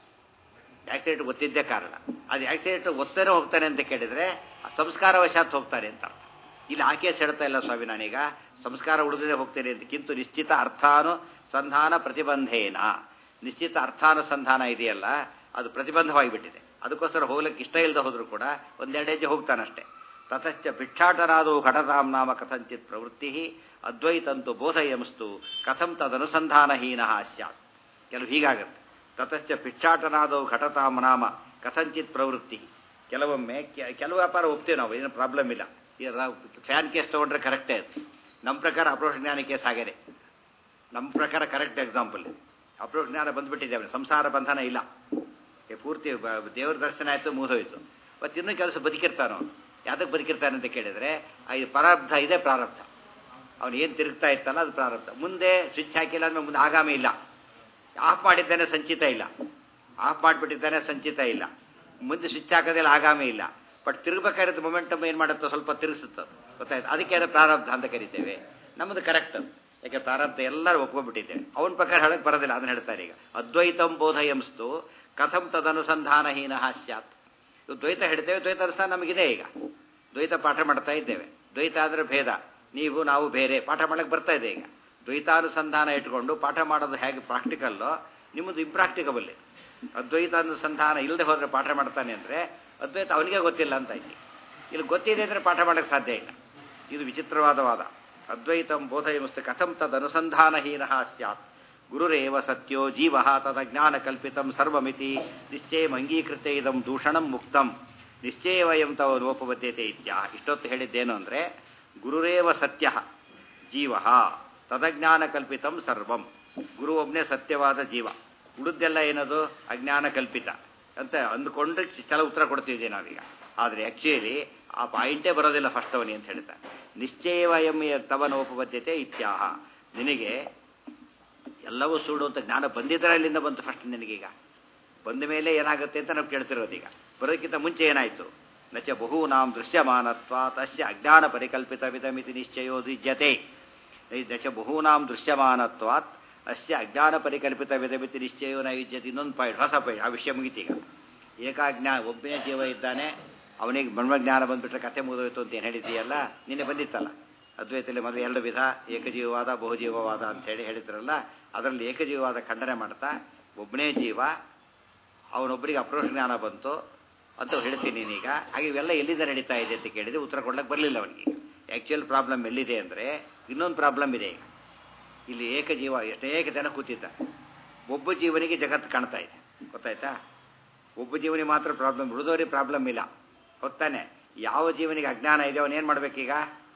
ಆಕ್ಸಿಲೇಟರ್ ಒತ್ತಿದ್ದೇ ಕಾರಣ ಅದು ಆಕ್ಸಿಲೇಟರ್ ಒತ್ತೇನೆ ಹೋಗ್ತಾನೆ ಅಂತ ಕೇಳಿದ್ರೆ ಆ ಸಂಸ್ಕಾರ ವಶಾತ್ ಹೋಗ್ತಾನೆ ಅಂತ ಅರ್ಥ ಇಲ್ಲಿ ಆಕೆ ಹೇಳ್ತಾ ಇಲ್ಲ ಸ್ವಾಮಿ ನಾನೀಗ ಸಂಸ್ಕಾರ ಉಳಿದೇ ಹೋಗ್ತೇನೆ ಅಂತ ಕಿಂತು ನಿಶ್ಚಿತ ಅರ್ಥಾನು ಸಂಧಾನ ಪ್ರತಿಬಂಧೇನ ನಿಶ್ಚಿತ ಅರ್ಥಾನುಸಂಧಾನ ಇದೆಯಲ್ಲ ಅದು ಪ್ರತಿಬಂಧವಾಗಿಬಿಟ್ಟಿದೆ ಅದಕ್ಕೋಸ್ಕರ ಹೋಗ್ಲಿಕ್ಕೆ ಇಷ್ಟ ಇಲ್ಲದೆ ಹೋದರೂ ಕೂಡ ಒಂದೆರಡು ಹೆಜ್ಜೆ ಹೋಗ್ತಾನಷ್ಟೇ ತತಶ್ಚ ಭಿಕ್ಷಾಟನಾದೋ ಘಟತಾಂ ನಾಮ ಕಥಂಚಿತ್ ಪ್ರವೃತ್ತಿ ಅದ್ವೈತಂತು ಬೋಧಯಂಸ್ತು ಕಥಂ ತದನುಸಂಧಾನಹೀನ ಸ್ಯಾತ್ ಕೆಲವು ಹೀಗಾಗುತ್ತೆ ತತಶ್ಚ ಭಿಕ್ಷಾಟನಾದೋ ಘಟತಾಂ ನಾಮ ಕಥಂಚಿತ್ ಪ್ರವೃತ್ತಿ ಕೆಲವೊಮ್ಮೆ ಕೆ- ಕೆಲವು ವ್ಯಾಪಾರ ಒಪ್ತೇವೆ ನಾವು ಏನು ಪ್ರಾಬ್ಲಮ್ ಇಲ್ಲ ಈ ರಾ- ಫ್ಯಾನ್ ಕೇಸ್ ತೊಗೊಂಡ್ರೆ ಕರೆಕ್ಟೇ ಅದು ನಮ್ಮ ಪ್ರಕಾರ ಅಪ್ರೋಷ್ ಜ್ಞಾನ ಕೇಸ್ ಆಗಿದೆ ನಮ್ಮ ಪ್ರಕಾರ ಕರೆಕ್ಟ್ ಎಕ್ಸಾಂಪಲ್ ಅಪ್ರೋಷ್ ಜ್ಞಾನ ಬಂದ್ಬಿಟ್ಟಿದೆ ಅವನು ಸಂಸಾರ ಬಂಧನ ಇಲ್ಲ ಏ ಪೂರ್ತಿ ಬ- ದೇವ್ರ ದರ್ಶನ ಆಯಿತು ಮುಗಿದೋಯ್ತು ಮತ್ತು ಇನ್ನೂ ಕೆಲಸ ಬದುಕಿರ್ತಾನ ಅವನು ಯಾತಕ್ಕೆ ಬದುಕಿರ್ತಾನೆ ಅಂತ ಕೇಳಿದ್ರೆ ಆ ಇದು ಪ್ರಾರಬ್ಧ ಇದೆ ಪ್ರಾರಬ್ಧ ಅವನು ಏನು ತಿರುಗ್ತಾ ಇತ್ತಲ್ಲ ಅದು ಪ್ರಾರಬ್ಧ ಮುಂದೆ ಸ್ವಿಚ್ ಹಾಕಿಲ್ಲ ಅಂದ್ರೆ ಮುಂದೆ ಆಗಾಮಿ ಇಲ್ಲ ಆಫ್ ಮಾಡಿದ್ದಾನೆ ಸಂಚಿತ ಇಲ್ಲ ಆಫ್ ಮಾಡಿಬಿಟ್ಟಿದ್ದಾನೆ ಸಂಚಿತ ಇಲ್ಲ ಮುಂದೆ ಸ್ವಿಚ್ ಹಾಕೋದಿಲ್ಲ ಆಗಾಮಿ ಇಲ್ಲ ಬಟ್ ತಿರುಗಬೇಕಾಗಿರೋದು ಮೊಮೆಂಟಮ್ ಏನು ಮಾಡುತ್ತೋ ಸ್ವಲ್ಪ ತಿರುಗಿಸುತ್ತೆ ಅದು. ಗೊತ್ತಾಯ್ತು ಅದಕ್ಕೆ ಅದು ಪ್ರಾರಬ್ಧ ಅಂತ ಕರಿತೇವೆ ನಮ್ಮದು ಕರೆಕ್ಟ್ ಅದು ಯಾಕೆ ಪ್ರಾರಬ್ಧ ಎಲ್ಲರೂ ಒಪ್ಕೊಂಡ್ಬಿಟ್ಟಿದ್ದೇವೆ ಅವನ ಪ್ರಕಾರ ಹೇಳಕ್ ಬರೋದಿಲ್ಲ ಅದನ್ನ ಹೇಳ್ತಾರೆ ಈಗ ಅದ್ವೈತಂ ಬೋಧಯಂಸ್ತು ಕಥಂ ತದನುಸಂಧಾನಹೀನ ಸ್ಯಾತ್ ಇದು ದ್ವೈತ ಹೇಳ್ತೇವೆ ದ್ವೈತ ಅನುಸಾರ ನಮಗಿದೆ ಈಗ ದ್ವೈತ ಪಾಠ ಮಾಡ್ತಾ ಇದ್ದೇವೆ ದ್ವೈತ ಆದರೆ ಭೇದ ನೀವು ನಾವು ಬೇರೆ ಪಾಠ ಮಾಡಕ್ಕೆ ಬರ್ತಾ ಇದೆ ಈಗ ದ್ವೈತಾನುಸಂಧಾನ ಇಟ್ಕೊಂಡು ಪಾಠ ಮಾಡೋದು ಹೇಗೆ ಪ್ರಾಕ್ಟಿಕಲ್ಲೋ ನಿಮ್ಮದು ಇಂಪ್ರಾಕ್ಟಿಕಬಲ್ ಅದ್ವೈತಾನುಸಂಧಾನ ಇಲ್ಲದೆ ಹೋದ್ರೆ ಪಾಠ ಮಾಡ್ತಾನೆ ಅಂದರೆ ಅದ್ವೈತ ಅವನಿಗೆ ಗೊತ್ತಿಲ್ಲ ಅಂತ ಇಲ್ಲಿ ಇಲ್ಲಿ ಗೊತ್ತಿದೆ ಅಂದರೆ ಪಾಠ ಮಾಡಕ್ಕೆ ಸಾಧ್ಯ ಇಲ್ಲ ಇದು ವಿಚಿತ್ರವಾದ ವಾದ ಅದ್ವೈತಂ ಬೋಧಯಮಸ್ತು ಕಥಂ ತದನುಸಂಧಾನಹೀನ ಸ್ಯಾತ್ ಗುರುರೇವ ಸತ್ಯೋ ಜೀವ ತದಜ್ಞಾನ ಕಲ್ಪಿತಂ ಸರ್ವಮಿತಿ ನಿಶ್ಚಯ ಅಂಗೀಕೃತ್ಯ ಇದಂ ದೂಷಣಂ ಮುಕ್ತಂ ನಿಶ್ಚಯ ವಯಂ ತವ ಲೋಪವದ್ಯತೆ ಇತ್ಯಾ ಇಷ್ಟೊತ್ತು ಹೇಳಿದ್ದೇನು ಅಂದರೆ ಗುರುರೇವ ಸತ್ಯ ಜೀವ ತದಜ್ಞಾನ ಕಲ್ಪಿತಂ ಸರ್ವಂ ಗುರು ಒಬ್ಬನೇ ಸತ್ಯವಾದ ಜೀವ ಉಳಿದೆಲ್ಲ ಏನದು ಅಜ್ಞಾನ ಕಲ್ಪಿತ ಅಂತ ಅಂದ್ಕೊಂಡು ಕೆಲ ಉತ್ತರ ಕೊಡ್ತಿದ್ದೀವಿ ನಾವೀಗ ಆದರೆ ಆ್ಯಕ್ಚುಲಿ ಆ ಪಾಯಿಂಟೇ ಬರೋದಿಲ್ಲ ಫಸ್ಟ್ ಅವನಿ ಅಂತ ಹೇಳ್ತಾರೆ ನಿಶ್ಚಯವಯಂ ತವನೋಪಬದ್ಧತೆ ಇತ್ಯಾಹ ನಿನಗೆ ಎಲ್ಲವೂ ಸುಡು ಅಂತ ಜ್ಞಾನ ಬಂದಿದ್ರೆ ಅಲ್ಲಿಂದ ಬಂತು ಫಸ್ಟ್ ನಿನಗೀಗ ಬಂದ ಮೇಲೆ ಏನಾಗುತ್ತೆ ಅಂತ ನಾವು ಕೇಳ್ತಿರೋದೀಗ ಬರೋದಕ್ಕಿಂತ ಮುಂಚೆ ಏನಾಯಿತು ನಚ ಬಹೂನಾಂ ದೃಶ್ಯಮಾನತ್ವ ತಸ್ಯ ಅಜ್ಞಾನ ಪರಿಕಲ್ಪಿತ ವಿಧಮಿತಿ ನಿಶ್ಚಯೋ ದ್ವಿಜ್ಯತೆ ನಚ ಬಹೂನಾಂ ದೃಶ್ಯಮಾನತ್ವಾತ್ ಅಸ್ಯ ಅಜ್ಞಾನ ಪರಿಕಲ್ಪಿತ ವಿಧಮಿತಿ ನಿಶ್ಚಯೋ ನೈಜ್ಯತೆ ಇನ್ನೊಂದು ಪಾಯಿಂಟ್ ಹೊಸ ಪಾಯಿಂಟ್ ಆ ವಿಷಯ ಮುಗಿತೀಗ ಏಕಾಜ್ಞಾ ಒಬ್ಬನೇ ಜೀವ ಇದ್ದಾನೆ ಅವನಿಗೆ ಬ್ರಹ್ಮಜ್ಞಾನ ಬಂದ್ಬಿಟ್ರೆ ಕಥೆ ಮುಗಿದೋಯ್ತು ಅಂತ ಏನು ಹೇಳಿದ್ದೀಯಲ್ಲ ನಿನ್ನೆ ಬಂದಿತ್ತಲ್ಲ ಅದ್ವೈತದಲ್ಲಿ ಮೊದಲು ಎರಡು ವಿಧ ಏಕಜೀವವಾದ ಬಹುಜೀವವಾದ ಅಂತ ಹೇಳಿ ಹೇಳಿದ್ರಲ್ಲ ಅದರಲ್ಲಿ ಏಕಜೀವವಾದ ಖಂಡನೆ ಮಾಡ್ತಾ ಒಬ್ಬನೇ ಜೀವ ಅವನೊಬ್ಬರಿಗೆ ಅಪ್ರೋಷ ಜ್ಞಾನ ಬಂತು ಅಂತ ಹೇಳ್ತೀನಿ ನೀನೀಗ ಹಾಗೆ ಇವೆಲ್ಲ ಎಲ್ಲಿಂದ ನಡೀತಾ ಇದೆ ಅಂತ ಕೇಳಿದ್ರೆ ಉತ್ತರ ಕೊಡ್ಲಿಕ್ಕೆ ಬರಲಿಲ್ಲ ಅವನಿಗೆ ಆ್ಯಕ್ಚುಯಲ್ ಪ್ರಾಬ್ಲಮ್ ಎಲ್ಲಿದೆ ಅಂದರೆ ಇನ್ನೊಂದು ಪ್ರಾಬ್ಲಮ್ ಇದೆ ಈಗ ಇಲ್ಲಿ ಏಕಜೀವ ಅನೇಕ ಜನ ಕೂತಿದ್ದ ಒಬ್ಬ ಜೀವನಿಗೆ ಜಗತ್ತು ಕಾಣ್ತಾ ಇದೆ ಗೊತ್ತಾಯ್ತಾ ಒಬ್ಬ ಜೀವನಿಗೆ ಮಾತ್ರ ಪ್ರಾಬ್ಲಮ್ ಉಳಿದವರಿಗೆ ಪ್ರಾಬ್ಲಮ್ ಇಲ್ಲ ಹೊತ್ತಾನೆ ಯಾವ ಜೀವನಿಗೆ ಅಜ್ಞಾನ ಇದೆ ಅವನು ಏನು ಮಾಡ್ಬೇಕೀಗ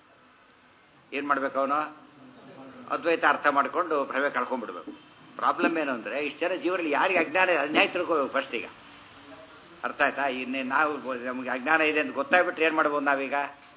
ಏನು ಮಾಡ್ಬೇಕು ಅವನು ಅದ್ವೈತ ಅರ್ಥ ಮಾಡ್ಕೊಂಡು ಭ್ರಮೆ ಕಳ್ಕೊಂಡ್ಬಿಡ್ಬೇಕು ಪ್ರಾಬ್ಲಮ್ ಏನು ಅಂದರೆ ಇಷ್ಟು ಜನ ಜೀವನದಲ್ಲಿ ಯಾರಿಗೆ ಅಜ್ಞಾನ ಇದೆ ಅನ್ಯಾಯ ತಿಳ್ಕೋಬೇಕು ಫಸ್ಟ್ ಈಗ ಅರ್ಥ ಆಯ್ತಾ ಇನ್ನೇ ನಾವು ನಮಗೆ ಅಜ್ಞಾನ ಇದೆ ಅಂತ ಗೊತ್ತಾಗ್ಬಿಟ್ರೆ ಏನು ಮಾಡ್ಬೋದು ನಾವೀಗ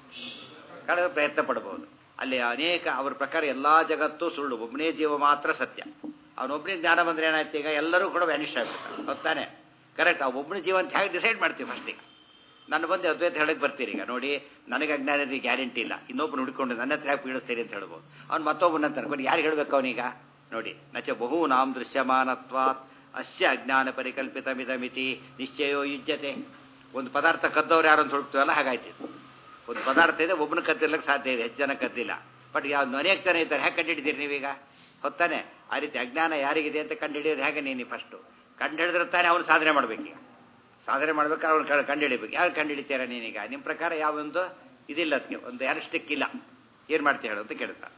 ಕಳೆದ ಪ್ರಯತ್ನ ಪಡ್ಬೋದು ಅಲ್ಲಿ ಅನೇಕ ಅವ್ರ ಪ್ರಕಾರ ಎಲ್ಲ ಜಗತ್ತು ಸುಳ್ಳು ಒಬ್ಬನೇ ಜೀವ ಮಾತ್ರ ಸತ್ಯ ಅವನೊಬ್ಬನೇ ಜ್ಞಾನ ಬಂದ್ರೆ ಏನಾಯ್ತು ಈಗ ಎಲ್ಲರೂ ಕೂಡ ವ್ಯಾನಿಷ್ ಆಗ್ಬಿಡ್ತಾರೆ ಗೊತ್ತಾನೆ ಕರೆಕ್ಟ್ ಆ ಒಬ್ಬನ ಜೀವ ಅಂತ ಹೇಗೆ ಡಿಸೈಡ್ ಮಾಡ್ತೀವಿ ಫಸ್ಟ್ ಈಗ ನಾನು ಬಂದು ಅದ್ವೈತ ಹೇಳಕ್ಕೆ ಬರ್ತೀರಿ ಈಗ ನೋಡಿ ನನಗೆ ಅಜ್ಞಾನ ಗ್ಯಾರಂಟಿ ಇಲ್ಲ ಇನ್ನೊಬ್ಬರು ಹುಡ್ಕೊಂಡು ನನ್ನ ಹತ್ರ ಯಾಕೆ ಪೀಡಿಸ್ತೀರಿ ಅಂತ ಹೇಳ್ಬೋದು ಅವ್ನು ಮತ್ತೊಬ್ಬನ ಅನ್ಕೊಂಡು ಯಾರು ಹೇಳ್ಬೇಕು ಅವನೀಗ ನೋಡಿ ನಚ ಬಹೂನಾಂ ದೃಶ್ಯಮಾನತ್ವಾತ್ ಅಸ್ಯ ಅಜ್ಞಾನ ಪರಿಕಲ್ಪಿತ ಮಿತಿ ನಿಶ್ಚಯೋ ಯುಜ್ಯತೆ ಒಂದು ಪದಾರ್ಥ ಕದ್ದವ್ರು ಯಾರು ಅಂತ ಹುಡುಕ್ತೀವಲ್ಲ ಹಾಗಾಯ್ತು ಒಂದು ಪದಾರ್ಥ ಇದೆ ಒಬ್ಬನ ಕದ್ದಿರ್ಲಿಕ್ಕೆ ಸಾಧ್ಯ ಇದೆ ಹೆಚ್ಚು ಜನ ಕದ್ದಿಲ್ಲ ಬಟ್ ಯಾವ ಅನೇಕ ಜನ ಇದ್ದಾರೆ ಹೇಗೆ ಕಂಡುಹಿಡಿದಿರಿ ನೀವೀಗ ಹೊತ್ತಾನೆ ಆ ರೀತಿ ಅಜ್ಞಾನ ಯಾರಿಗಿದೆ ಅಂತ ಕಂಡುಹಿಡಿಯೋದು ಹೇಗೆ ನೀನು ಫಸ್ಟು ಕಂಡುಹಿಡಿದ್ರೆ ತಾನೇ ಅವನು ಸಾಧನೆ ಮಾಡ್ಬೇಕೀಗ ಸಾಧನೆ ಮಾಡ್ಬೇಕಾದ್ರೆ ಅವನು ಕಂಡುಹಿಡಿಬೇಕು ಯಾರು ಕಂಡುಹಿಡಿತೀರ ನೀನೀಗ ನಿಮ್ಮ ಪ್ರಕಾರ ಯಾವೊಂದು ಇದಿಲ್ಲ ಅದಕ್ಕೆ ಒಂದು ಯಾರಷ್ಟಕ್ಕೆ ಇಲ್ಲ ಏನು ಮಾಡ್ತೀಯ ಹೇಳು ಅಂತ ಕೇಳ್ತಾರೆ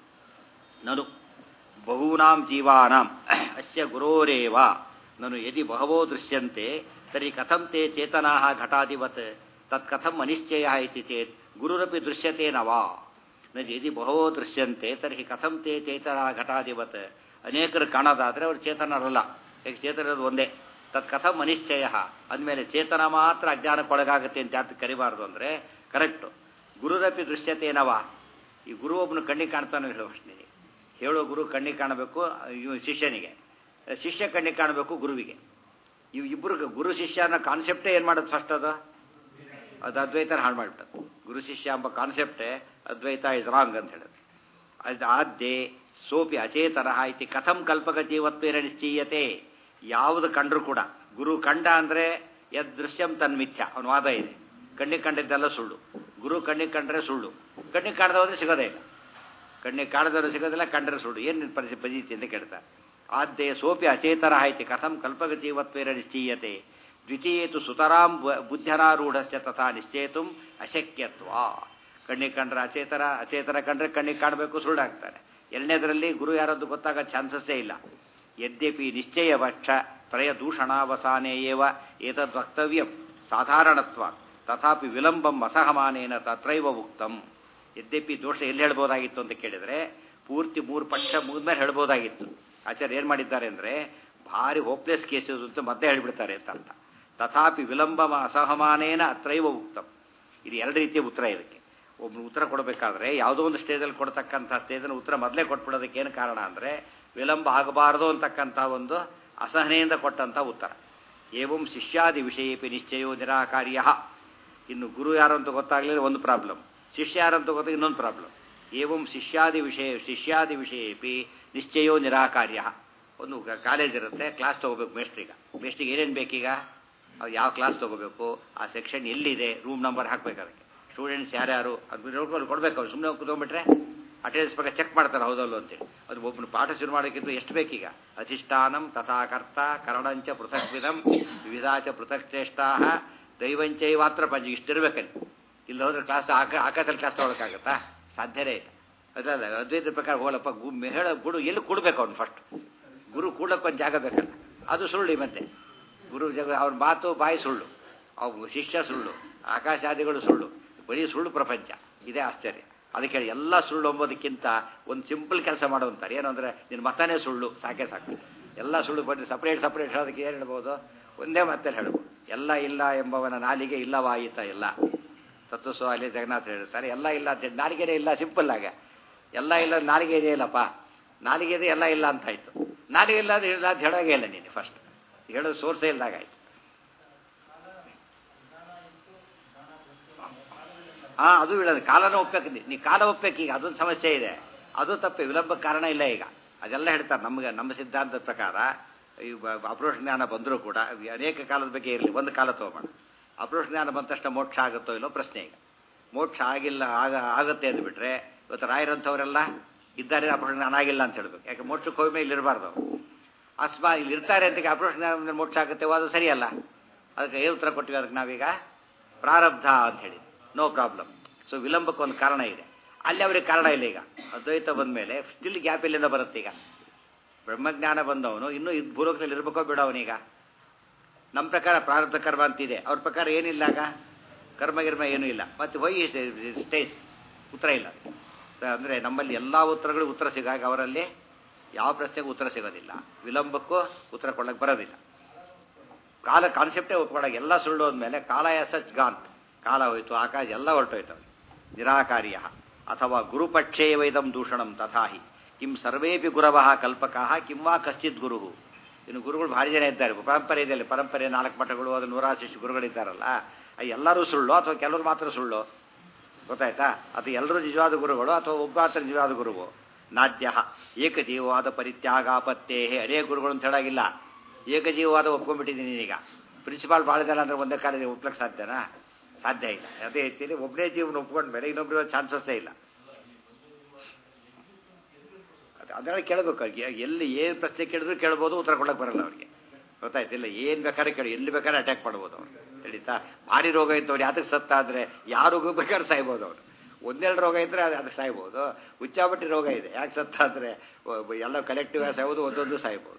ನನು ಬಹೂನಾಂ ಜೀವಾನಾಂ ಅಸ್ಯ ಗುರೋರೇವ ನನು ಯದಿ ಬಹವೋ ದೃಶ್ಯಂತೆ ತರ್हि ಕಥಂ ತೇ ಚೇತನಾ ಘಟಾದಿವತ್ ತತ್ ಕಥಂ ಅನಿಶ್ಚಯ ಇತಿ ಚೇತ್ ಗುರುರಪಿ ದೃಶ್ಯತೆ ನವಾ ನ ಯದಿ ಬಹವೋ ದೃಶ್ಯಂತೆ ತರ್हि ಕಥಂ ತೇ ಚೇತನಾ ಘಟಾದಿವತ್ ಅನೇಕರು ಕಾಣೋದಾದರೆ ಅವರು ಚೇತನರಲ್ಲ ಯಾಕೆ ಚೇತನರದು ಒಂದೇ ತತ್ ಕಥಂ ಅನಿಶ್ಚಯ ಅಂದಮೇಲೆ ಚೇತನ ಮಾತ್ರ ಅಜ್ಞಾನಕ್ಕೊಳಗಾಗುತ್ತೆ ಅಂತ ಯಾಕೆ ಕರಿಬಾರ್ದು ಅಂದರೆ ಕರೆಕ್ಟು ಗುರುರಪಿ ದೃಶ್ಯತೇನವ ಈ ಗುರು ಒಬ್ಬನು ಕಣ್ಣಿಗೆ ಕಾಣ್ತಾನೆ ಹೇಳುವ ನಿನಗೆ ಹೇಳೋ ಗುರು ಕಣ್ಣಿಗೆ ಕಾಣಬೇಕು ಇವ್ ಶಿಷ್ಯನಿಗೆ ಶಿಷ್ಯ ಕಣ್ಣಿಗೆ ಕಾಣಬೇಕು ಗುರುವಿಗೆ ಇವು ಇಬ್ಬರು ಗುರು ಶಿಷ್ಯ ಅನ್ನೋ ಕಾನ್ಸೆಪ್ಟೇ ಏನು ಮಾಡೋದು ಫಸ್ಟ್ ಅದು ಅದು ಅದ್ವೈತನ ಹಾಳು ಮಾಡಿಬಿಟ್ಟದು ಗುರು ಶಿಷ್ಯ ಎಂಬ ಕಾನ್ಸೆಪ್ಟೇ ಅದ್ವೈತ ಇಸ್ ರಾಂಗ್ ಅಂತ ಹೇಳೋದು ಅದು ಆದ್ಯೆ ಸೋಪಿ ಅಚೇತರ ಇತಿ ಕಥಂ ಕಲ್ಪಕ ಜೀವತ್ವೇನ ನಿಶ್ಚೀಯತೆ ಯಾವುದು ಕಂಡ್ರು ಕೂಡ ಗುರು ಕಂಡ ಅಂದರೆ ಯದ್ ದೃಶ್ಯಂ ತನ್ಮಿಥ್ಯ ಅವನ ವಾದ ಇದೆ ಕಣ್ಣಿಗೆ ಕಂಡಿದ್ದೆಲ್ಲ ಸುಳ್ಳು ಗುರು ಕಣ್ಣಿಗೆ ಕಂಡ್ರೆ ಸುಳ್ಳು ಕಣ್ಣಿಗೆ ಕಾಣದವ್ರೆ ಸಿಗೋದೇ ಇಲ್ಲ ಕಣ್ಣಿಗೆ ಕಾಣದವ್ರು ಸಿಗೋದಿಲ್ಲ ಕಂಡ್ರೆ ಸುಳ್ಳು ಏನು ಪರಿಸ್ಥಿತಿ ಪಜಿತಿ ಅಂತ ಕೇಳ್ತಾರೆ ಆದ್ಯೆ ಸೋಪಿ ಅಚೇತರ ಆಯ್ತಿ ಕಥಂ ಕಲ್ಪಕ ಜೀವತ್ವೇನ ನಿಶ್ಚೀಯತೆ ದ್ವಿತೀಯೇತು ಸುತರಾಂ ಬುದ್ಧನಾರೂಢಸ್ಯ ತಥಾ ನಿಶ್ಚೇತು ಅಶಕ್ಯತ್ವ ಕಣ್ಣಿಗೆ ಕಂಡ್ರೆ ಅಚೇತರ ಅಚೇತರ ಕಂಡ್ರೆ ಕಣ್ಣಿಗೆ ಕಾಣಬೇಕು ಸುಳ್ಳಾಗ್ತಾರೆ ಎರಡನೇದರಲ್ಲಿ ಗುರು ಯಾರದ್ದು ಗೊತ್ತಾಗೋ ಚಾನ್ಸಸ್ಸೇ ಇಲ್ಲ ಯದ್ಯಪಿ ನಿಶ್ಚಯ ಪಕ್ಷ ತ್ರಯ ದೂಷಣಾವಸಾನೇ ಏವ ಏತದ್ ವಕ್ತವ್ಯಂ ಸಾಧಾರಣತ್ವ ತಥಾಪಿ ವಿಳಂಬಂ ಅಸಹಮಾನೇನ ತತ್ರೈವ ಉಕ್ತಂ ಯದ್ಯಪಿ ದೋಷ ಎಲ್ಲಿ ಹೇಳ್ಬೋದಾಗಿತ್ತು ಅಂತ ಕೇಳಿದರೆ ಪೂರ್ತಿ ಮೂರು ಪಕ್ಷ ಮುಗಿದ್ಮೇಲೆ ಹೇಳ್ಬೋದಾಗಿತ್ತು ಆಚಾರ್ಯ ಏನು ಮಾಡಿದ್ದಾರೆ ಅಂದರೆ ಭಾರಿ ಹೋಪ್ಲೆಸ್ ಕೇಸಸ್ ಅಂತ ಮತ್ತೆ ಹೇಳ್ಬಿಡ್ತಾರೆ ಅಂತ ಅರ್ಥ ತಥಾಪಿ ವಿಳಂಬ ಅಸಹಮಾನೇನ ಅತ್ರೈವ ಉಕ್ತಂ ಇದು ಎರಡು ರೀತಿಯ ಉತ್ತರ ಇದಕ್ಕೆ ಒಬ್ಬನು ಉತ್ತರ ಕೊಡಬೇಕಾದ್ರೆ ಯಾವುದೋ ಒಂದು ಸ್ಟೇಜಲ್ಲಿ ಕೊಡ್ತಕ್ಕಂಥ ಸ್ಟೇಜನ್ನು ಉತ್ತರ ಮೊದಲೇ ಕೊಟ್ಬಿಡೋದಕ್ಕೆ ಏನು ಕಾರಣ ಅಂದರೆ ವಿಳಂಬ ಆಗಬಾರದು ಅಂತಕ್ಕಂಥ ಒಂದು ಅಸಹನೆಯಿಂದ ಕೊಟ್ಟಂಥ ಉತ್ತರ ಏವಂ ಶಿಷ್ಯಾದಿ ವಿಷಯಪಿ ನಿಶ್ಚಯೋ ನಿರಾಕಾರ್ಯ ಇನ್ನು ಗುರು ಯಾರು ಅಂತ ಗೊತ್ತಾಗಲಿಲ್ಲ ಒಂದು ಪ್ರಾಬ್ಲಮ್ ಶಿಷ್ಯ ಯಾರು ಅಂತ ಗೊತ್ತಾಗ ಇನ್ನೊಂದು ಪ್ರಾಬ್ಲಮ್ ಏವಂ ಶಿಷ್ಯಾದಿ ವಿಷಯ ಶಿಷ್ಯಾದಿ ವಿಷಯಪಿ ನಿಶ್ಚಯೋ ನಿರಾಕಾರ್ಯ ಒಂದು ಕಾಲೇಜ್ ಇರುತ್ತೆ ಕ್ಲಾಸ್ ತೊಗೋಬೇಕು ಮೇಸ್ಟ್ರಿಗೆ ಮೇಸ್ಟ್ರಿಗೆ ಏನೇನು ಬೇಕೀಗ ಅವ್ರು ಯಾವ ಕ್ಲಾಸ್ ತೊಗೋಬೇಕು ಆ ಸೆಕ್ಷನ್ ಎಲ್ಲಿದೆ ರೂಮ್ ನಂಬರ್ ಹಾಕ್ಬೇಕು ಅದಕ್ಕೆ ಸ್ಟೂಡೆಂಟ್ಸ್ ಯಾರ್ಯಾರು ಅದು ನೋಡ್ಕೊಂಡು ಕೊಡ್ಬೇಕು ಅವ್ರು ಸುಮ್ಮನೆ ಕೂತ್ಕೊಂಡ್ಬಿಟ್ರೆ ಅಟೆಂಡೆನ್ಸ್ ಬಗ್ಗೆ ಚೆಕ್ ಮಾಡ್ತಾರೆ ಹೌದಲ್ಲ ಅಂತೇಳಿ ಅದು ಒಬ್ಬನು ಪಾಠ ಶುರು ಮಾಡೋಕ್ಕಿಂತ ಎಷ್ಟು ಬೇಕೀಗ ಅಧಿಷ್ಠಾನಂ ತಥಾಕರ್ತ ಕರಣಂಚ ಪೃಥಕ್ವಿಧಂ ವಿವಿಧಾಚ ಪೃಥಕ್ ಚೇಷ್ಟಾ ದೈವಂಚೈವಾತ್ರ ಪಂಚ ಇಷ್ಟಿರ್ಬೇಕಲ್ಲಿ ಇಲ್ಲಿ ಹೋದ್ರೆ ಕ್ಲಾಸ್ ಆಕ ಆಕಾಶದಲ್ಲಿ ಕ್ಲಾಸ್ ತೊಗೊಳಕ್ಕಾಗತ್ತಾ ಸಾಧ್ಯನೇ ಇಲ್ಲ ಅದಲ್ಲ ಅದ್ವೈತ ಪ್ರಕಾರ ಹೋಲಪ್ಪ ಗು ಹೇಳ ಗುಡು ಎಲ್ಲಿ ಕೊಡ್ಬೇಕು ಅವ್ನು ಫಸ್ಟ್ ಗುರು ಕೂಡಕ್ಕೆ ಒಂದು ಜಾಗ ಬೇಕಲ್ಲ ಅದು ಸುಳ್ಳು ಮತ್ತೆ ಗುರು ಜಗ ಅವ್ನ ಮಾತು ಬಾಯಿ ಸುಳ್ಳು ಅವು ಶಿಷ್ಯ ಸುಳ್ಳು ಆಕಾಶಾದಿಗಳು ಸುಳ್ಳು ಬರೀ ಸುಳ್ಳು ಪ್ರಪಂಚ ಇದೇ ಆಶ್ಚರ್ಯ ಅದಕ್ಕೆ ಹೇಳಿ ಎಲ್ಲ ಸುಳ್ಳು ಎಂಬುದಕ್ಕಿಂತ ಒಂದು ಸಿಂಪಲ್ ಕೆಲಸ ಮಾಡುವಂತಾರೆ ಏನು ಅಂದರೆ ನಿನ್ನ ಮತನೇ ಸುಳ್ಳು ಸಾಕೆ ಸಾಕು ಎಲ್ಲ ಸುಳ್ಳು ಬಂದು ಸಪ್ರೇಟ್ ಸಪ್ರೇಟ್ ಹೇಳೋದಕ್ಕೆ ಏನು ಹೇಳ್ಬೋದು ಒಂದೇ ಮತ್ತೆ ಹೇಳ್ಬೋದು ಎಲ್ಲ ಇಲ್ಲ ಎಂಬವನ ನಾಲಿಗೆ ಇಲ್ಲವಾಯಿತ ಇಲ್ಲ ತತ್ವಸ್ವ ಅಲ್ಲಿ ಜಗನ್ನಾಥ್ ಹೇಳ್ತಾರೆ ಎಲ್ಲ ಇಲ್ಲ ಅಂತ ನಾಲಿಗೆನೇ ಇಲ್ಲ ಸಿಂಪಲ್ ಆಗ ಎಲ್ಲ ಇಲ್ಲ ನಾಲಿಗೆ ಇದೆ ಇಲ್ಲಪ್ಪ ನಾಲಿಗೆ ಇದೆ ಎಲ್ಲ ಇಲ್ಲ ಅಂತ ಆಯ್ತು ನಾಲಿಗೆ ಇಲ್ಲ ಅದು ಇಲ್ಲ ಅಂತ ಹೇಳೋಗೆ ಇಲ್ಲ ನೀನು ಫಸ್ಟ್ ಹೇಳೋದು ಸೋರ್ಸೇ ಇಲ್ದಾಗ ಆಯ್ತು ಹಾ ಅದು ಹೇಳೋದು ಕಾಲನ ಒಪ್ಪಬೇಕು ನೀ ಕಾಲ ಒಪ್ಪಬೇಕು ಈಗ ಅದೊಂದು ಸಮಸ್ಯೆ ಇದೆ ಅದು ತಪ್ಪೆ ವಿಳಂಬ ಕಾರಣ ಇಲ್ಲ ಈಗ ಅದೆಲ್ಲ ಹೇಳ್ತಾರೆ ನಮಗೆ ನಮ್ಮ ಸಿದ್ಧಾಂತದ ಪ್ರಕಾರ ಈ ಅಪ್ರೋಷ್ ಜ್ಞಾನ ಬಂದರೂ ಕೂಡ ಅನೇಕ ಕಾಲದ ಬಗ್ಗೆ ಇರಲಿ ಒಂದು ಕಾಲ ತಗೋಬೇಡ ಅಪ್ರೋಷ್ ಜ್ಞಾನ ಬಂದ ತಕ್ಷಣ ಮೋಕ್ಷ ಆಗುತ್ತೋ ಇಲ್ಲೋ ಪ್ರಶ್ನೆ ಈಗ ಮೋಕ್ಷ ಆಗಿಲ್ಲ ಆಗ ಆಗುತ್ತೆ ಅಂದ್ಬಿಟ್ರೆ ಇವತ್ತು ರಾಯರಂಥವರೆಲ್ಲ ಇದ್ದಾರೆ ಅಪ್ರೋಷ್ ಜ್ಞಾನ ಆಗಿಲ್ಲ ಅಂತ ಹೇಳ್ಬೇಕು ಯಾಕೆ ಮೋಕ್ಷಕ್ಕೆ ಹೋಗಿ ಮೇಲೆ ಇರಬಾರ್ದು ಅಸ್ಮಾ ಇಲ್ಲಿ ಇರ್ತಾರೆ ಅಂತ ಅಪ್ರೋಷ್ ಮೋಕ್ಷ ಆಗುತ್ತೆ ಅದು ಸರಿಯಲ್ಲ ಅದಕ್ಕೆ ಏನು ಉತ್ತರ ಕೊಟ್ಟಿವಿ ಅದಕ್ಕೆ ನಾವೀಗ ಪ್ರಾರಬ್ಧ ಅಂತ ಹೇಳಿ ನೋ ಪ್ರಾಬ್ಲಮ್ ಸೊ ವಿಳಂಬಕ್ಕೆ ಒಂದು ಕಾರಣ ಇದೆ ಅಲ್ಲಿ ಅವ್ರಿಗೆ ಕಾರಣ ಇಲ್ಲ ಈಗ ಅದ್ವೈತ ಬಂದ ಮೇಲೆ ಸ್ಟಿಲ್ ಗ್ಯಾಪ್ ಇಲ್ಲಿಂದ ಬರುತ್ತೆ ಈಗ ಬ್ರಹ್ಮಜ್ಞಾನ ಬಂದವನು ಇನ್ನೂ ಇದು ಭೂಲೋಕದಲ್ಲಿ ಇರ್ಬೇಕೋ ಬಿಡೋ ಅವನೀಗ ನಮ್ಮ ಪ್ರಕಾರ ಪ್ರಾರಬ್ಧ ಕರ್ಮ ಅಂತಿದೆ ಅವ್ರ ಪ್ರಕಾರ ಏನಿಲ್ಲ ಆಗ ಕರ್ಮ ಗಿರ್ಮ ಏನೂ ಇಲ್ಲ ಮತ್ತು ವೈ ಸ್ಟೇಸ್ ಉತ್ತರ ಇಲ್ಲ ಸೊ ಅಂದರೆ ನಮ್ಮಲ್ಲಿ ಎಲ್ಲ ಉತ್ತರಗಳು ಉತ್ತರ ಸಿಗಾಗ ಅವರಲ್ಲಿ ಯಾವ ಪ್ರಶ್ನೆಗೂ ಉತ್ತರ ಸಿಗೋದಿಲ್ಲ ವಿಳಂಬಕ್ಕೂ ಉತ್ತರ ಕೊಡಕ್ಕೆ ಬರೋದಿಲ್ಲ ಕಾಲ ಕಾನ್ಸೆಪ್ಟೇ ಒಪ್ಕೊಳ್ಳೋಕೆ ಎಲ್ಲ ಸುಳ್ಳು ಅಂದಮೇಲೆ ಕಾಲ ಸಚ್ ಗಾಂತ್ ಕಾಲ ಹೋಯ್ತು ಆಕಾಶ ಎಲ್ಲ ಹೊರಟೋಯ್ತು ನಿರಾಕಾರ್ಯ ಅಥವಾ ಗುರುಪಕ್ಷೇ ವೈದಂ ದೂಷಣಂ ತಥಾಹಿ ಕಿಂ ಸರ್ವೇಪಿ ಗುರವಃ ಕಲ್ಪಕಃ ಕಿಂ ವಾ ಕಶ್ಚಿತ್ ಗುರು ಇನ್ನು ಗುರುಗಳು ಭಾರಿ ಜನ ಇದ್ದಾರೆ ಪರಂಪರೆ ಇದೆಯಲ್ಲಿ ಪರಂಪರೆ ನಾಲ್ಕು ಮಠಗಳು ಅದು ನೂರಾರು ಶಿಷ್ಯ ಗುರುಗಳಿದ್ದಾರಲ್ಲ ಆ ಎಲ್ಲರೂ ಸುಳ್ಳು ಅಥವಾ ಕೆಲವರು ಮಾತ್ರ ಸುಳ್ಳು ಗೊತ್ತಾಯ್ತಾ ಅಥವಾ ಎಲ್ಲರೂ ನಿಜವಾದ ಗುರುಗಳು ಅಥವಾ ಒಬ್ಬ ಮಾತ್ರ ನಿಜವಾದ ಗುರುವು ನಾದ್ಯ ಏಕಜೀವವಾದ ಪರಿತ್ಯಾಗಾಪತ್ತೇ ಅದೇ ಗುರುಗಳು ಅಂತ ಹೇಳಾಗಿಲ್ಲ ಏಕಜೀವವಾದ ಒಪ್ಕೊಂಡ್ಬಿಟ್ಟಿದ್ದೀನಿ ಈಗ ಪ್ರಿನ್ಸಿಪಾಲ್ ಭಾಳ ಜನ ಅಂದ್ರೆ ಒಂದೇ ಕಾಲದಲ್ಲಿ ಒಪ್ಲಕ್ಕೆ ಸಾಧ್ಯನಾ ಸಾಧ್ಯ ಇಲ್ಲ ಅದೇ ರೀತಿಯಲ್ಲಿ ಒಬ್ಬನೇ ಜೀವನ ಒಪ್ಕೊಂಡ ಮೇಲೆ ಇನ್ನೊಬ್ಬರು ಚಾನ್ಸಸ್ಸೇ ಇಲ್ಲ ಅದನ್ನ ಕೇಳಬೇಕು ಅವ್ರಿಗೆ ಎಲ್ಲಿ ಏನು ಪ್ರಶ್ನೆ ಕೇಳಿದ್ರು ಕೇಳ್ಬೋದು ಉತ್ತರ ಕೊಡಕ್ಕೆ ಬರಲ್ಲ ಅವ್ರಿಗೆ ಗೊತ್ತಾಯ್ತಿಲ್ಲ ಏನು ಬೇಕಾದ್ರೆ ಕೇಳಿ ಎಲ್ಲಿ ಬೇಕಾದ್ರೆ ಅಟ್ಯಾಕ್ ಮಾಡ್ಬೋದು ಅವ್ರು ತಿಳಿತಾ ಭಾರಿ ರೋಗ ಇದ್ದವ್ರು ಯಾತಕ್ಕೆ ಸತ್ತ ಆದರೆ ಯಾವ ರೋಗ ಬೇಕಾದ್ರೆ ಸಾಯ್ಬೋದು ಅವ್ರು ಒಂದೆರಡು ರೋಗ ಇದ್ದರೆ ಅದು ಅದಕ್ಕೆ ಸಾಯ್ಬೋದು ಹುಚ್ಚಾಬಟ್ಟಿ ರೋಗ ಇದೆ ಯಾಕೆ ಸತ್ತ ಅಂದರೆ ಎಲ್ಲ ಕಲೆಕ್ಟಿವ್ ಆಗಿ ಸಾಯ್ಬೋದು ಒಂದೊಂದು ಸಾಯ್ಬೋದು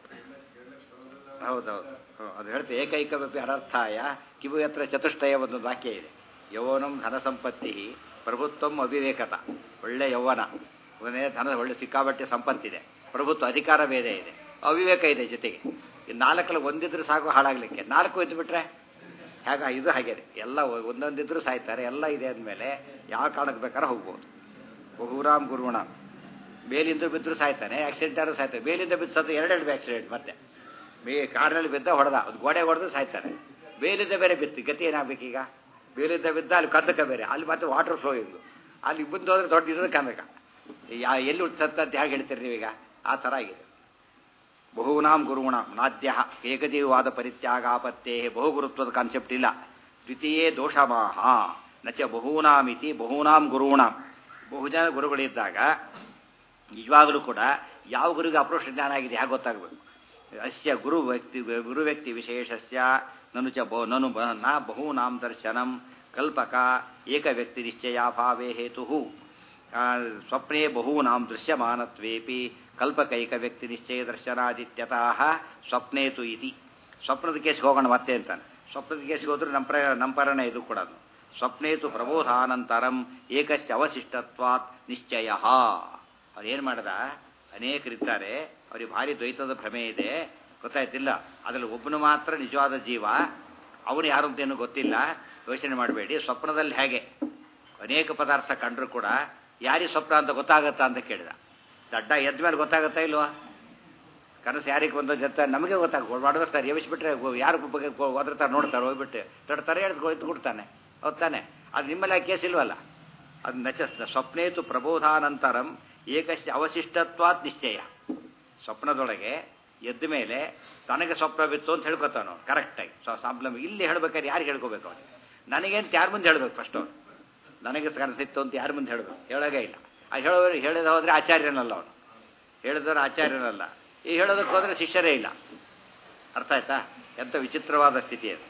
ಹೌದೌದು ಅದು ಹೇಳ್ತೆ ಏಕೈಕವಪಿ ಅನರ್ಥಾಯ ಕಿವು ಹತ್ರ ಚತುಷ್ಟಯ ಒಂದು ವಾಕ್ಯ ಇದೆ ಯೌವನಂ ಧನ ಸಂಪತ್ತಿ ಪ್ರಭುತ್ವಂ ಅವಿವೇಕತ ಒಳ್ಳೆ ಯೌವನ ಒಳ್ಳೆ ಧನ ಒಳ್ಳೆ ಸಿಕ್ಕಾಬಟ್ಟೆ ಸಂಪತ್ತಿದೆ ಪ್ರಭುತ್ವ ಅಧಿಕಾರ ಬೇರೆ ಇದೆ ಅವಿವೇಕ ಇದೆ ಜೊತೆಗೆ ಈ ನಾಲ್ಕಲ್ಲಿ ಒಂದಿದ್ರೆ ಸಾಕು ಹಾಳಾಗ್ಲಿಕ್ಕೆ ನಾಲ್ಕು ಇದ್ದು ಬಿಟ್ರೆ ಹೇಗ ಇದು ಹಾಗೆ ಎಲ್ಲ ಒಂದೊಂದಿದ್ರು ಸಾಯ್ತಾರೆ ಎಲ್ಲ ಇದೆ ಅಂದಮೇಲೆ ಯಾವ ಕಾರಣಕ್ಕೆ ಬೇಕಾದ್ರೆ ಹೋಗ್ಬೋದು ಬಹುರಾಮ್ ಗುರುಣ ಮೇಲಿಂದ ಬಿದ್ದರೂ ಸಾಯ್ತಾನೆ ಆಕ್ಸಿಡೆಂಟ್ ಆದ್ರೂ ಸಾಯ್ತಾನೆ ಮೇಲಿಂದ ಬಿದ್ದು ಸತ್ತು ಎರಡೆರಡು ಆಕ್ಸಿಡೆಂಟ್ ಮತ್ತೆ ಮೇ ಕಾರಿನಲ್ಲಿ ಬಿದ್ದ ಹೊಡೆದ ಒಂದು ಗೋಡೆ ಹೊಡೆದು ಸಾಯ್ತಾನೆ ಬೇಲಿಂದ ಬೇರೆ ಬಿತ್ತು ಗತಿ ಏನಾಗಬೇಕೀಗ ಬೇಲಿಂದ ಬಿದ್ದ ಅಲ್ಲಿ ಕಂದಕ ಬೇರೆ ಅಲ್ಲಿ ಮತ್ತೆ ವಾಟರ್ ಫ್ಲೋ ಇದು ಅಲ್ಲಿ ಮುಂದೆ ಹೋದ್ರೆ ದೊಡ್ಡ ಇರೋದು ಕಂದಕ ಯಾ ಎಲ್ಲಿ ಸತ್ತ ಅಂತ ಹೇಗೆ ಹೇಳ್ತೀರಿ ನೀವೀಗ ಆ ಥರ ಆಗಿದೆ ಬಹೂನಾಂ ಗುರುಗುಣಾಂ ನಾದ್ಯ ಏಕಜೀವವಾದ ಪರಿತ್ಯಾಗಾಪತ್ತೇ ಬಹುಗುರುತ್ವದ ಕಾನ್ಸೆಪ್ಟ್ ಇಲ್ಲ ದ್ವಿತೀಯೇ ದೋಷಮಾಹ ನಚ ಬಹೂನಾಮಿತಿ ಬಹೂನಾಂ ಗುರುಗುಣಾಂ ಬಹುಜನ ಗುರುಗಳಿದ್ದಾಗ ನಿಜವಾಗಲೂ ಕೂಡ ಯಾವ ಗುರುವಿಗೆ ಅಪ್ರೋಷ ಜ್ಞಾನ ಆಗಿದೆ ಹೇಗೆ ಗೊತ್ತಾಗಬೇಕು ಅಸ್ಯ ಗುರು ವ್ಯಕ್ತಿ ಗುರು ವ್ಯಕ್ತಿ ವಿಶೇಷಸ್ಯ ನನು ಚ ಬ ನನು ಬ ನ ಬಹೂನಾಂ ದರ್ಶನಂ ಕಲ್ಪಕ ಏಕ ವ್ಯಕ್ತಿ ನಿಶ್ಚಯಾಭಾವೇ ಹೇತು ಸ್ವಪ್ನೇ ಬಹೂನಾಂ ದೃಶ್ಯಮಾನತ್ವೇಪಿ ಕಲ್ಪಕೈಕ ವ್ಯಕ್ತಿ ನಿಶ್ಚಯ ದರ್ಶನಾದಿತ್ಯತಃ ಸ್ವಪ್ನೇತು ಇತಿ ಸ್ವಪ್ನದ ಕೇಸ್ಗೆ ಹೋಗೋಣ ಮತ್ತೆ ಅಂತಾನೆ ಸ್ವಪ್ನದ ಕೇಸ್ಗೆ ಹೋದ್ರೆ ನಮ್ಮ ಪ್ರ ನಮ್ಮ ಪರಣ ಇದು ಕೂಡ ಸ್ವಪ್ನೇತು ಪ್ರಬೋಧಾನಂತರಂ ಏಕಸ್ಯ ಅವಶಿಷ್ಟತ್ವಾತ್ ನಿಶ್ಚಯ ಅದೇನು ಮಾಡ್ದ ಅನೇಕರಿದ್ದಾರೆ ಅವ್ರಿಗೆ ಭಾರಿ ದ್ವೈತದ ಭ್ರಮೆ ಇದೆ ಗೊತ್ತಾಯ್ತಿಲ್ಲ ಅದರಲ್ಲಿ ಒಬ್ಬನು ಮಾತ್ರ ನಿಜವಾದ ಜೀವ ಅವನು ಯಾರು ಅಂತೇನು ಗೊತ್ತಿಲ್ಲ ಯೋಚನೆ ಮಾಡಬೇಡಿ ಸ್ವಪ್ನದಲ್ಲಿ ಹೇಗೆ ಅನೇಕ ಪದಾರ್ಥ ಕಂಡ್ರು ಕೂಡ ಯಾರಿಗೆ ಸ್ವಪ್ನ ಅಂತ ಗೊತ್ತಾಗತ್ತಾ ಅಂತ ಕೇಳಿದ ದಡ್ಡ ಎದ್ದ ಮೇಲೆ ಗೊತ್ತಾಗತ್ತಾ ಇಲ್ವಾ ಕನಸು ಯಾರಿಗೆ ಬಂದ ಜೊತೆ ನಮಗೆ ಗೊತ್ತಾಗ ಮಾಡಿಸ್ತಾರೆ ಎವಿಸ್ಬಿಟ್ರೆ ಯಾರು ಬಗ್ಗೆ ಒದರ್ತಾರೆ ನೋಡ್ತಾರೆ ಹೋಗ್ಬಿಟ್ಟು ತಡ್ತಾರೆ ಎಳ್ದು ಎದ್ದು ಕೊಡ್ತಾನೆ ಹೌದ್ ತಾನೆ ಅದು ನಿಮ್ಮಲ್ಲಿ ಕೇಸ್ ಇಲ್ವಲ್ಲ ಅದು ನಚ ಸ್ವಪ್ನೇತು ಪ್ರಬೋಧಾನಂತರಂ ಏಕಶ್ಚ ಅವಶಿಷ್ಟತ್ವಾತ್ ನಿಶ್ಚಯ ಸ್ವಪ್ನದೊಳಗೆ ಎದ್ದ ಮೇಲೆ ತನಗೆ ಸ್ವಪ್ನ ಬಿತ್ತು ಅಂತ ಹೇಳ್ಕೊತಾನು ಕರೆಕ್ಟಾಗಿ ಸೊ ಪ್ರಾಬ್ಲಮ್ ಇಲ್ಲಿ ಹೇಳ್ಬೇಕಾದ್ರೆ ಯಾರಿಗೆ ಹೇಳ್ಕೋಬೇಕು ಅವನಿಗೆ ನನಗೇಂತ ಯಾರ ಮುಂದೆ ಹೇಳ್ಬೇಕು ಫಸ್ಟ್ ಅವನು ನನಗೆ ಕನಸಿತ್ತು ಅಂತ ಯಾರ ಮುಂದೆ ಹೇಳ್ಬೇಕು ಹೇಳೋದೇ ಇಲ್ಲ ಆ ಹೇಳೋರು ಹೇಳಿದ ಹೋದ್ರೆ ಆಚಾರ್ಯನಲ್ಲ ಅವನು ಹೇಳಿದವರು ಆಚಾರ್ಯನಲ್ಲ ಈ ಹೇಳೋದಕ್ಕೆ ಹೋದ್ರೆ ಶಿಷ್ಯರೇ ಇಲ್ಲ ಅರ್ಥ ಆಯ್ತಾ ಎಂಥ ವಿಚಿತ್ರವಾದ ಸ್ಥಿತಿ ಅದು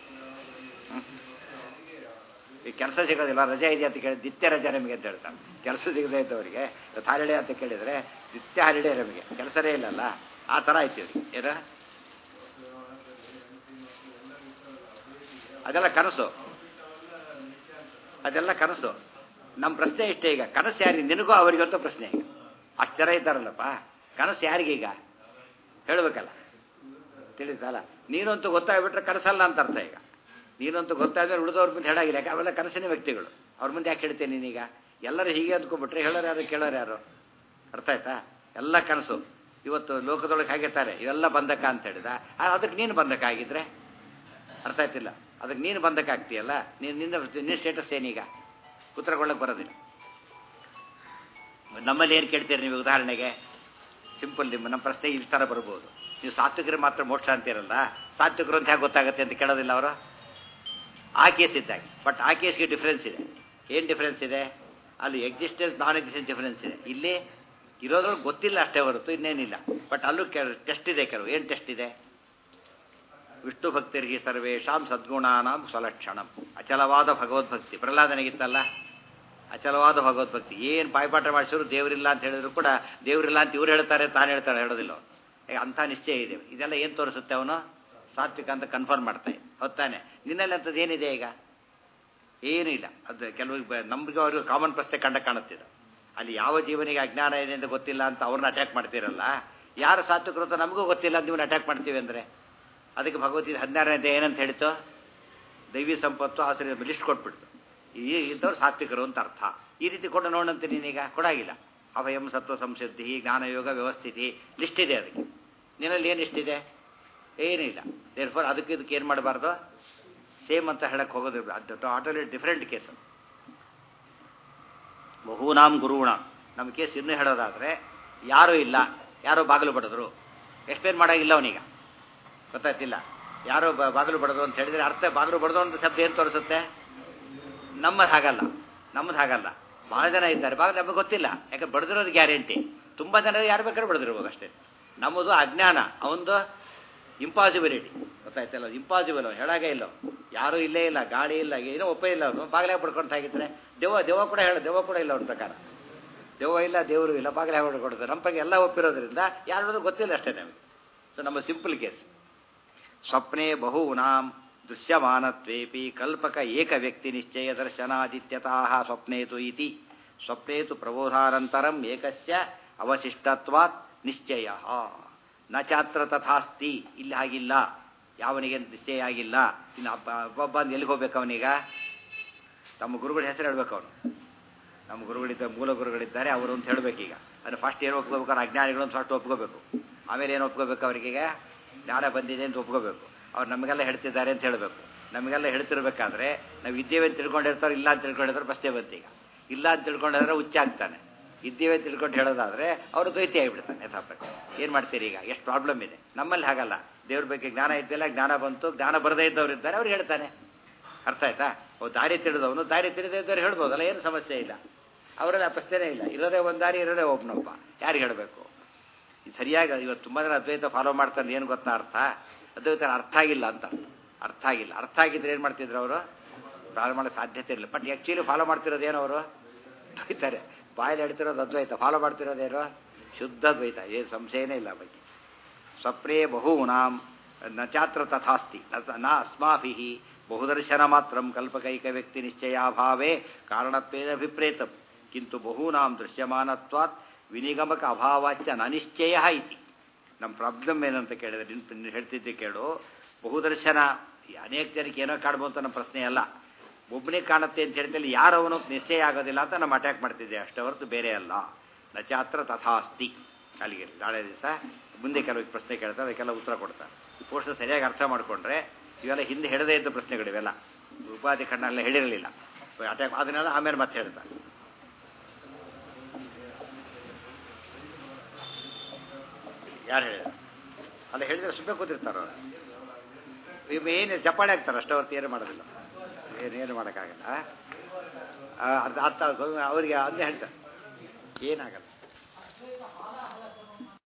ಈ ಕೆಲಸ ಸಿಗೋದಿಲ್ಲ ರಜೆ ಇದೆ ಅಂತ ಕೇಳಿ ನಿತ್ಯ ರಜೆ ನಮಗೆ ಅಂತ ಹೇಳ್ತಾರೆ ಕೆಲಸ ಸಿಗದೆ ಇದ್ದವರಿಗೆ ಹಾಲಿಡೇ ಅಂತ ಕೇಳಿದರೆ ನಿತ್ಯ ಹಾಲಿಡೇ ನಮಗೆ ಕೆಲಸನೇ ಇಲ್ಲಲ್ಲ ಆ ಥರ ಆಯ್ತು ಏನ ಅದೆಲ್ಲ ಕನಸು ಅದೆಲ್ಲ ಕನಸು ನಮ್ಮ ಪ್ರಶ್ನೆ ಇಷ್ಟೇ ಈಗ ಕನಸು ಯಾರಿಗೆ ನಿನಗೂ ಅವರಿಗಂತೂ ಪ್ರಶ್ನೆ ಈಗ ಅಷ್ಟು ಜನ ಇದ್ದಾರಲ್ಲಪ್ಪ ಕನಸು ಯಾರಿಗೀಗ ಹೇಳಬೇಕಲ್ಲ ತಿಳಿತಲ್ಲ ನೀನಂತೂ ಗೊತ್ತಾಗ್ಬಿಟ್ರೆ ಕನಸಲ್ಲ ಅಂತ ಅರ್ಥ ಈಗ ನೀನಂತೂ ಗೊತ್ತಾದ್ರೆ ಉಳಿದವ್ರ ಮುಂದೆ ಹೇಳಾಗಿಲ್ಲ ಯಾಕೆ ಅವೆಲ್ಲ ಕನಸಿನ ವ್ಯಕ್ತಿಗಳು ಅವ್ರ ಮುಂದೆ ಯಾಕೆ ಹೇಳ್ತೇನೆ ನೀನೀಗ ಎಲ್ಲರೂ ಹೀಗೆ ಅಂದ್ಕೊಂಡ್ಬಿಟ್ರೆ ಹೇಳೋರು ಯಾರು ಕೇಳೋರು ಯಾರು ಅರ್ಥ ಆಯ್ತಾ ಎಲ್ಲ ಕನಸು ಇವತ್ತು ಲೋಕದೊಳಗೆ ಹಾಗೆತ್ತಾರೆ ಇವೆಲ್ಲ ಬಂಧಕ ಅಂತ ಹೇಳಿದ ಅದಕ್ಕೆ ನೀನು ಬಂಧಕ ಆಗಿದ್ರೆ ಅರ್ಥ ಆಯ್ತಿಲ್ಲ ಅದಕ್ಕೆ ನೀನು ಬಂಧಕ ಆಗ್ತೀಯಲ್ಲ ನೀನು ನಿನ್ನ ನಿನ್ನ ಸ್ಟೇಟಸ್ ಏನೀಗ ಉತ್ತರ ಕೊಡಕ್ಕೆ ಬರೋದಿಲ್ಲ ನಮ್ಮಲ್ಲಿ ಏನು ಕೇಳ್ತೀರಿ ನೀವು ಉದಾಹರಣೆಗೆ ಸಿಂಪಲ್ ನಿಮ್ಮ ನಮ್ಮ ಪ್ರಶ್ನೆ ಈ ಥರ ಬರ್ಬೋದು ನೀವು ಸಾತ್ವಿಕರು ಮಾತ್ರ ಮೋಕ್ಷ ಅಂತೀರಲ್ಲ ಸಾತ್ವಿಕರು ಅಂತ ಹೇಗೆ ಗೊತ್ತಾಗುತ್ತೆ ಅಂತ ಕೇಳೋದಿಲ್ಲ ಅವರು ಆ ಕೇಸ್ ಇದ್ದಾಗ ಬಟ್ ಆ ಕೇಸ್ಗೆ ಡಿಫ್ರೆನ್ಸ್ ಇದೆ ಏನು ಡಿಫ್ರೆನ್ಸ್ ಇದೆ ಅಲ್ಲಿ ಎಕ್ಸಿಸ್ಟೆನ್ಸ್ ನಾನ್ ಎಕ್ಸಿಸ್ಟೆನ್ಸ್ ಡಿಫ್ರೆನ್ಸ್ ಇದೆ ಇಲ್ಲಿ ಇರೋದ್ರೊಳಗೆ ಗೊತ್ತಿಲ್ಲ ಅಷ್ಟೇ ಹೊರತು ಇನ್ನೇನಿಲ್ಲ ಬಟ್ ಅಲ್ಲೂ ಟೆಸ್ಟ್ ಇದೆ ಕೆಲವು ಏನು ಟೆಸ್ಟ್ ಇದೆ ವಿಷ್ಣು ಭಕ್ತರಿಗೆ ಸರ್ವೇಶಾಂ ಸದ್ಗುಣಾನಾಂ ಸ್ವಲಕ್ಷಣಂ ಅಚಲವಾದ ಭಗವದ್ಭಕ್ತಿ ಪ್ರಹ್ಲಾದನಿಗಿತ್ತಲ್ಲ ಅಚಲವಾದ ಭಗವದ್ಭಕ್ತಿ ಏನು ಬಾಯ್ಪಾಠ ಮಾಡಿಸಿದ್ರು ದೇವರಿಲ್ಲ ಅಂತ ಹೇಳಿದ್ರು ಕೂಡ ದೇವರಿಲ್ಲ ಅಂತ ಇವ್ರು ಹೇಳ್ತಾರೆ ತಾನು ಹೇಳ್ತಾರೆ ಹೇಳೋದಿಲ್ಲ ಅವ್ನು. ಈಗ ಅಂಥ ನಿಶ್ಚಯ ಇದೆ ಇದೆಲ್ಲ ಏನು ತೋರಿಸುತ್ತೆ ಅವನು ಸಾತ್ವಿಕ ಅಂತ ಕನ್ಫರ್ಮ್ ಮಾಡ್ತಾನೆ ಹೊತ್ತಾನೆ ನಿನ್ನಲ್ಲಿ ಅಂಥದ್ದು ಏನಿದೆ ಈಗ ಏನೂ ಇಲ್ಲ ಅದು ಕೆಲವು ನಮ್ಗೆ ಅವ್ರಿಗೆ ಕಾಮನ್ ಪ್ರಶ್ನೆ ಕಂಡ ಕಾಣುತ್ತಿದೆ ಅಲ್ಲಿ ಯಾವ ಜೀವನಿಗೆ ಅಜ್ಞಾನ ಇದೆ ಅಂತ ಗೊತ್ತಿಲ್ಲ ಅಂತ ಅವ್ರನ್ನ ಅಟ್ಯಾಕ್ ಮಾಡ್ತೀರಲ್ಲ ಯಾರು ಸಾತ್ವಿಕರು ಅಂತ ನಮಗೂ ಗೊತ್ತಿಲ್ಲ ಅಂತ ನೀವು ಅಟ್ಯಾಕ್ ಮಾಡ್ತೀವಿ ಅಂದರೆ ಅದಕ್ಕೆ ಭಗವದ್ಗೀತೆ ಹದಿನಾರನೇ ಏನಂತ ಹೇಳಿತು ದೈವಿ ಸಂಪತ್ತು ಆಶ್ರಯ ಲಿಸ್ಟ್ ಕೊಟ್ಬಿಡ್ತು ಈ ಇದ್ದವ್ರು ಸಾತ್ವಿಕರು ಅಂತ ಅರ್ಥ ಈ ರೀತಿ ಕೊಡು ನೋಡಂತೆ ನೀನೀಗ ಕೊಡಾಗಿಲ್ಲ ಅಭಯಂ ಸತ್ವ ಸಂಸಿದ್ಧಿ ಜ್ಞಾನಯೋಗ ವ್ಯವಸ್ಥಿತಿ ಲಿಸ್ಟ್ ಇದೆ ಅದಕ್ಕೆ ನಿನ್ನಲ್ಲಿ ಏನು ಇಷ್ಟಿದೆ ಏನೂ ಇಲ್ಲ ದೇರ್ಫೋರ್ ಅದಕ್ಕೆ ಇದಕ್ಕೆ ಏನು ಮಾಡಬಾರ್ದು ಸೇಮ್ ಅಂತ ಹೇಳಕ್ಕೆ ಹೋಗೋದು ಅದು ಟೋಟಲಿ ಡಿಫ್ರೆಂಟ್ ಕೇಸು ಬಹೂನಾಂ ಗುರುಣಾಂ ನಮ್ಮ ಕೇಸ್ ಇನ್ನೂ ಹೇಳೋದಾದರೆ ಯಾರೂ ಇಲ್ಲ ಯಾರೋ ಬಾಗಿಲು ಬಡಿದ್ರು ಎಕ್ಸ್ಪ್ಲೇನ್ ಮಾಡೋಂಗಿಲ್ಲ ಅವನೀಗ ಗೊತ್ತಾಯ್ತಿಲ್ಲ ಯಾರೋ ಬ- ಬಾಗಿಲು ಬಡದು ಅಂತ ಹೇಳಿದ್ರೆ ಅರ್ಥ ಬಾಗಿಲು ಬಡದು ಅಂತ ಶಬ್ದ ಏನು ತೋರಿಸುತ್ತೆ ನಮ್ಮದು ಹಾಗಲ್ಲ ನಮ್ಮದು ಹಾಗಲ್ಲ ಭಾಳ ಜನ ಇದ್ದಾರೆ ಬಾಗಿಲು ನಮಗೆ ಗೊತ್ತಿಲ್ಲ ಯಾಕಂದ್ರೆ ಬಡದಿರೋದು ಗ್ಯಾರಂಟಿ ತುಂಬ ಜನ ಯಾರು ಬೇಕಾದ್ರೂ ಬಡದಿರ್ಬೋದು ಅಷ್ಟೇ ನಮ್ಮದು ಅಜ್ಞಾನ ಅವಂದು ಇಂಪಾಸಿಬಿಲಿಟಿ ಗೊತ್ತಾಯ್ತಲ್ಲ ಇಂಪಾಸಿಬಲ್ ಹೇಳಾಗೆ ಇಲ್ಲ ಅವ್ನು. ಯಾರೂ ಇಲ್ಲೇ ಇಲ್ಲ ಗಾಳಿ ಇಲ್ಲ ಏನೋ ಒಪ್ಪ ಇಲ್ಲ ಅವನು ಬಾಗಿಲೇ ಪಡ್ಕೊಂಡು ಹಾಗಿದ್ರೆ ದೆವ್ವ ದೆವ್ವ ಕೂಡ ಹೇಳ ದೆವ್ವ ಕೂಡ ಇಲ್ಲ ಅವ್ರ ಪ್ರಕಾರ ದೆವ್ವ ಇಲ್ಲ ದೇವರು ಇಲ್ಲ ಬಾಗಿಲೇ ಹೊಡ್ಕೊಡ್ತಾರೆ ನಮ್ಮ ಬಗ್ಗೆ ಎಲ್ಲ ಒಪ್ಪಿರೋದ್ರಿಂದ ಯಾರು ಗೊತ್ತಿಲ್ಲ ಅಷ್ಟೇ ನಮಗೆ ಸೊ ನಮ್ಮ ಸಿಂಪಲ್ ಕೇಸ್ ಸ್ವಪ್ನೆ ಬಹೂನಾಂ ದೃಶ್ಯಮಾನತ್ವೇಪಿ ಕಲ್ಪಕ ಏಕ ವ್ಯಕ್ತಿ ನಿಶ್ಚಯ ದರ್ಶನಾದಿತ್ಯತಃ ಸ್ವಪ್ನೇತು ಇತಿ ಸ್ವಪ್ನೇತು ಪ್ರಬೋಧಾನಂತರಂ ಏಕಸ್ಯ ಅವಶಿಷ್ಟತ್ವಾತ್ ನಿಶ್ಚಯ ನ ಚಾತ್ರ ತಥಾಸ್ತಿ ಇಲ್ಲಿ ಹಾಗಿಲ್ಲ ಯಾವನಿಗೆ ನಿಶ್ಚಯ ಆಗಿಲ್ಲ ಇನ್ನು ಅಬ್ಬ ಒಬ್ಬ ಅಂದ್ ಎಲ್ಲಿಗೆ ಹೋಗ್ಬೇಕು ಅವನೀಗ ತಮ್ಮ ಗುರುಗಳ ಹೆಸರು ಹೇಳ್ಬೇಕು ಅವನು ನಮ್ಮ ಗುರುಗಳಿದ್ದ ಮೂಲ ಗುರುಗಳಿದ್ದಾರೆ ಅವರು ಅಂತ ಹೇಳಬೇಕೀಗ ಅದು ಫಸ್ಟ್ ಏನು ಒಪ್ಕೋಬೇಕಾದ್ರೆ ಅಜ್ಞಾನಿಗಳನ್ನು ಫಸ್ಟ್ ಒಪ್ಕೋಬೇಕು ಆಮೇಲೆ ಏನು ಒಪ್ಕೋಬೇಕು ಅವರಿಗೀಗ ಜ್ಞಾನ ಬಂದಿದೆ ಅಂತ ಒಪ್ಕೋಬೇಕು ಅವ್ರು ನಮಗೆಲ್ಲ ಹೇಳ್ತಿದ್ದಾರೆ ಅಂತ ಹೇಳಬೇಕು ನಮಗೆಲ್ಲ ಹೇಳ್ತಿರ್ಬೇಕಾದ್ರೆ ನಾವು ಇದ್ದೇವೆ ಅಂತ ತಿಳ್ಕೊಂಡಿರ್ತಾರೆ ಇಲ್ಲ ಅಂತ ತಿಳ್ಕೊಂಡಿರ್ತಾರೆ ಬಸ್ತೆ ಬಂತೀಗ ಇಲ್ಲ ಅಂತ ತಿಳ್ಕೊಂಡಿದ್ರೆ ಹುಚ್ಚ ಆಗ್ತಾನೆ ಇದ್ದೇವೆ ಅಂತ ತಿಳ್ಕೊಂಡು ಹೇಳೋದಾದ್ರೆ ಅವರು ದ್ವೈತಿ ಆಗಿಬಿಡ್ತಾನೆ ಯಥಾಪ್ರಕ ಏನು ಮಾಡ್ತೀರಿ ಈಗ ಎಷ್ಟು ಪ್ರಾಬ್ಲಮ್ ಇದೆ ನಮ್ಮಲ್ಲಿ ಹಾಗಲ್ಲ ದೇವ್ರ ಬಗ್ಗೆ ಜ್ಞಾನ ಇದ್ದಿಲ್ಲ ಜ್ಞಾನ ಬಂತು ಜ್ಞಾನ ಬರದೇ ಇದ್ದವ್ರು ಇದ್ದಾರೆ ಅವ್ರು ಹೇಳ್ತಾನೆ ಅರ್ಥ ಆಯ್ತಾ ಓ ದಾರಿ ತಿಳಿದವನು ದಾರಿ ತಿಳಿದೇ ಇದ್ದವ್ರು ಹೇಳ್ಬೋದಲ್ಲ ಏನು ಸಮಸ್ಯೆ ಇಲ್ಲ ಅವರಲ್ಲಿ ಆ ಪ್ರಶ್ನೆನೇ ಇಲ್ಲ ಇರೋದೇ ಒಂದು ದಾರಿ ಇರೋದೇ ಒಬ್ಬನೊಬ್ಬ ಯಾರಿಗೆ ಹೇಳಬೇಕು ಸರಿಯಾಗಿ ಇವತ್ತು ತುಂಬ ಜನ ಅದ್ವೈತ ಫಾಲೋ ಮಾಡ್ತಾರೆ ಏನು ಗೊತ್ತಾ ಅರ್ಥ ಅದ್ವೈತ ಅರ್ಥ ಆಗಿಲ್ಲ ಅಂತ ಅರ್ಥ ಅರ್ಥ ಆಗಿಲ್ಲ ಅರ್ಥ ಆಗಿದ್ರೆ ಏನು ಮಾಡ್ತಿದ್ರು ಅವರು ಪ್ರಾರಂಭ ಮಾಡೋ ಸಾಧ್ಯತೆ ಇಲ್ಲ ಬಟ್ ಆ್ಯಕ್ಚುಲಿ ಫಾಲೋ ಮಾಡ್ತಿರೋದೇನು ಅವರು ದ್ವೈತಾರೆ ಬಾಯಲ್ಲಿ ಹೇಳ್ತಿರೋದು ಅದ್ವೈತ ಫಾಲೋ ಮಾಡ್ತಿರೋದೇನು ಶುದ್ಧ ದ್ವೈತ ಏನು ಸಂಶಯನೇ ಇಲ್ಲ ಆ ಬಗ್ಗೆ ಸ್ವಪ್ನೇ ಬಹೂನಾಂ ನ ಚಾತ್ರ ತಥಾಸ್ತಿ ನ- ನ ಅಸ್ಮಾಭಿಃ ಬಹುದರ್ಶನ ಮಾತ್ರ ಕಲ್ಪಕೈಕ ವ್ಯಕ್ತಿ ನಿಶ್ಚಯಾಭಾವೇ ಕಾರಣತ್ವೇನ ವಿಪ್ರೇತಂ ಕಿಂತು ಬಹೂನಾಂ ದೃಶ್ಯಮಾನತ್ವಾತ್ ವಿನಿಗಮಕ ಅಭಾವಾಚ್ಯ ನನಿಶ್ಚಯ ಇತಿ ನಮ್ಮ ಪ್ರಾಬ್ಲಮ್ ಏನಂತ ಕೇಳಿದ್ರೆ ನಿನ್ ನೀನ್ ಹೇಳ್ತಿದ್ದೆ ಕೇಳು ಬಹುದರ್ಶನ ಈ ಅನೇಕ ಜನಕ್ಕೆ ಏನೋ ಕಾಡ್ಬೋದು ಅಂತ ನಮ್ಮ ಪ್ರಶ್ನೆ ಅಲ್ಲ ಒಬ್ಬನಿಗೆ ಕಾಣುತ್ತೆ ಅಂತ ಹೇಳ್ತೇಳಿ ಯಾರವನು ನಿಶ್ಚಯ ಆಗೋದಿಲ್ಲ ಅಂತ ನಮ್ಮ ಅಟ್ಯಾಕ್ ಮಾಡ್ತಿದ್ದೆ ಅಷ್ಟೇ ಹೊರತು ಬೇರೆ ಅಲ್ಲ ನಚಾತ್ರ ತಥಾಸ್ತಿ ಅಲ್ಲಿಗೆ ನಾಳೆ ದಿವಸ ಮುಂದೆ ಕೆಲವು ಪ್ರಶ್ನೆ ಕೇಳ್ತಾರೆ ಅದಕ್ಕೆಲ್ಲ ಉತ್ತರ ಕೊಡ್ತಾರೆ ಈ ಪೋಸ್ಟ್ ಸರಿಯಾಗಿ ಅರ್ಥ ಮಾಡಿಕೊಂಡ್ರೆ ಇವೆಲ್ಲ ಹಿಂದೆ ಹೇಳದೇ ಇದ್ದ ಪ್ರಶ್ನೆಗಳು ಇವೆಲ್ಲ ಉಪಾಧಿ ಖಂಡ ಎಲ್ಲ ಹೇಳಿರಲಿಲ್ಲ ಅಟ್ಯಾಕ್ ಅದನ್ನೆಲ್ಲ ಆಮೇಲೆ ಮತ್ತೆ ಹೇಳ್ತಾರೆ ಯಾರು ಹೇಳಿದ್ರು ಅಲ್ಲ ಹೇಳಿದ್ರೆ ಸುಮ್ಮನೆ ಕೂತಿರ್ತಾರ ಅವ್ರು ಏನು ಚಪ್ಪಾಳೆ ಆಗ್ತಾರೆ ಅಷ್ಟೇ ಹೊರ್ತು ಏನು ಮಾಡೋದಿಲ್ಲ ಏನೇನು ಮಾಡೋಕ್ಕಾಗಲ್ಲ ಆ, ಅರ್ಧ ಅರ್ಥ ಅವರಿಗೆ ಅಂದೇ ಹೇಳ್ತಾರೆ ಏನಾಗಲ್ಲ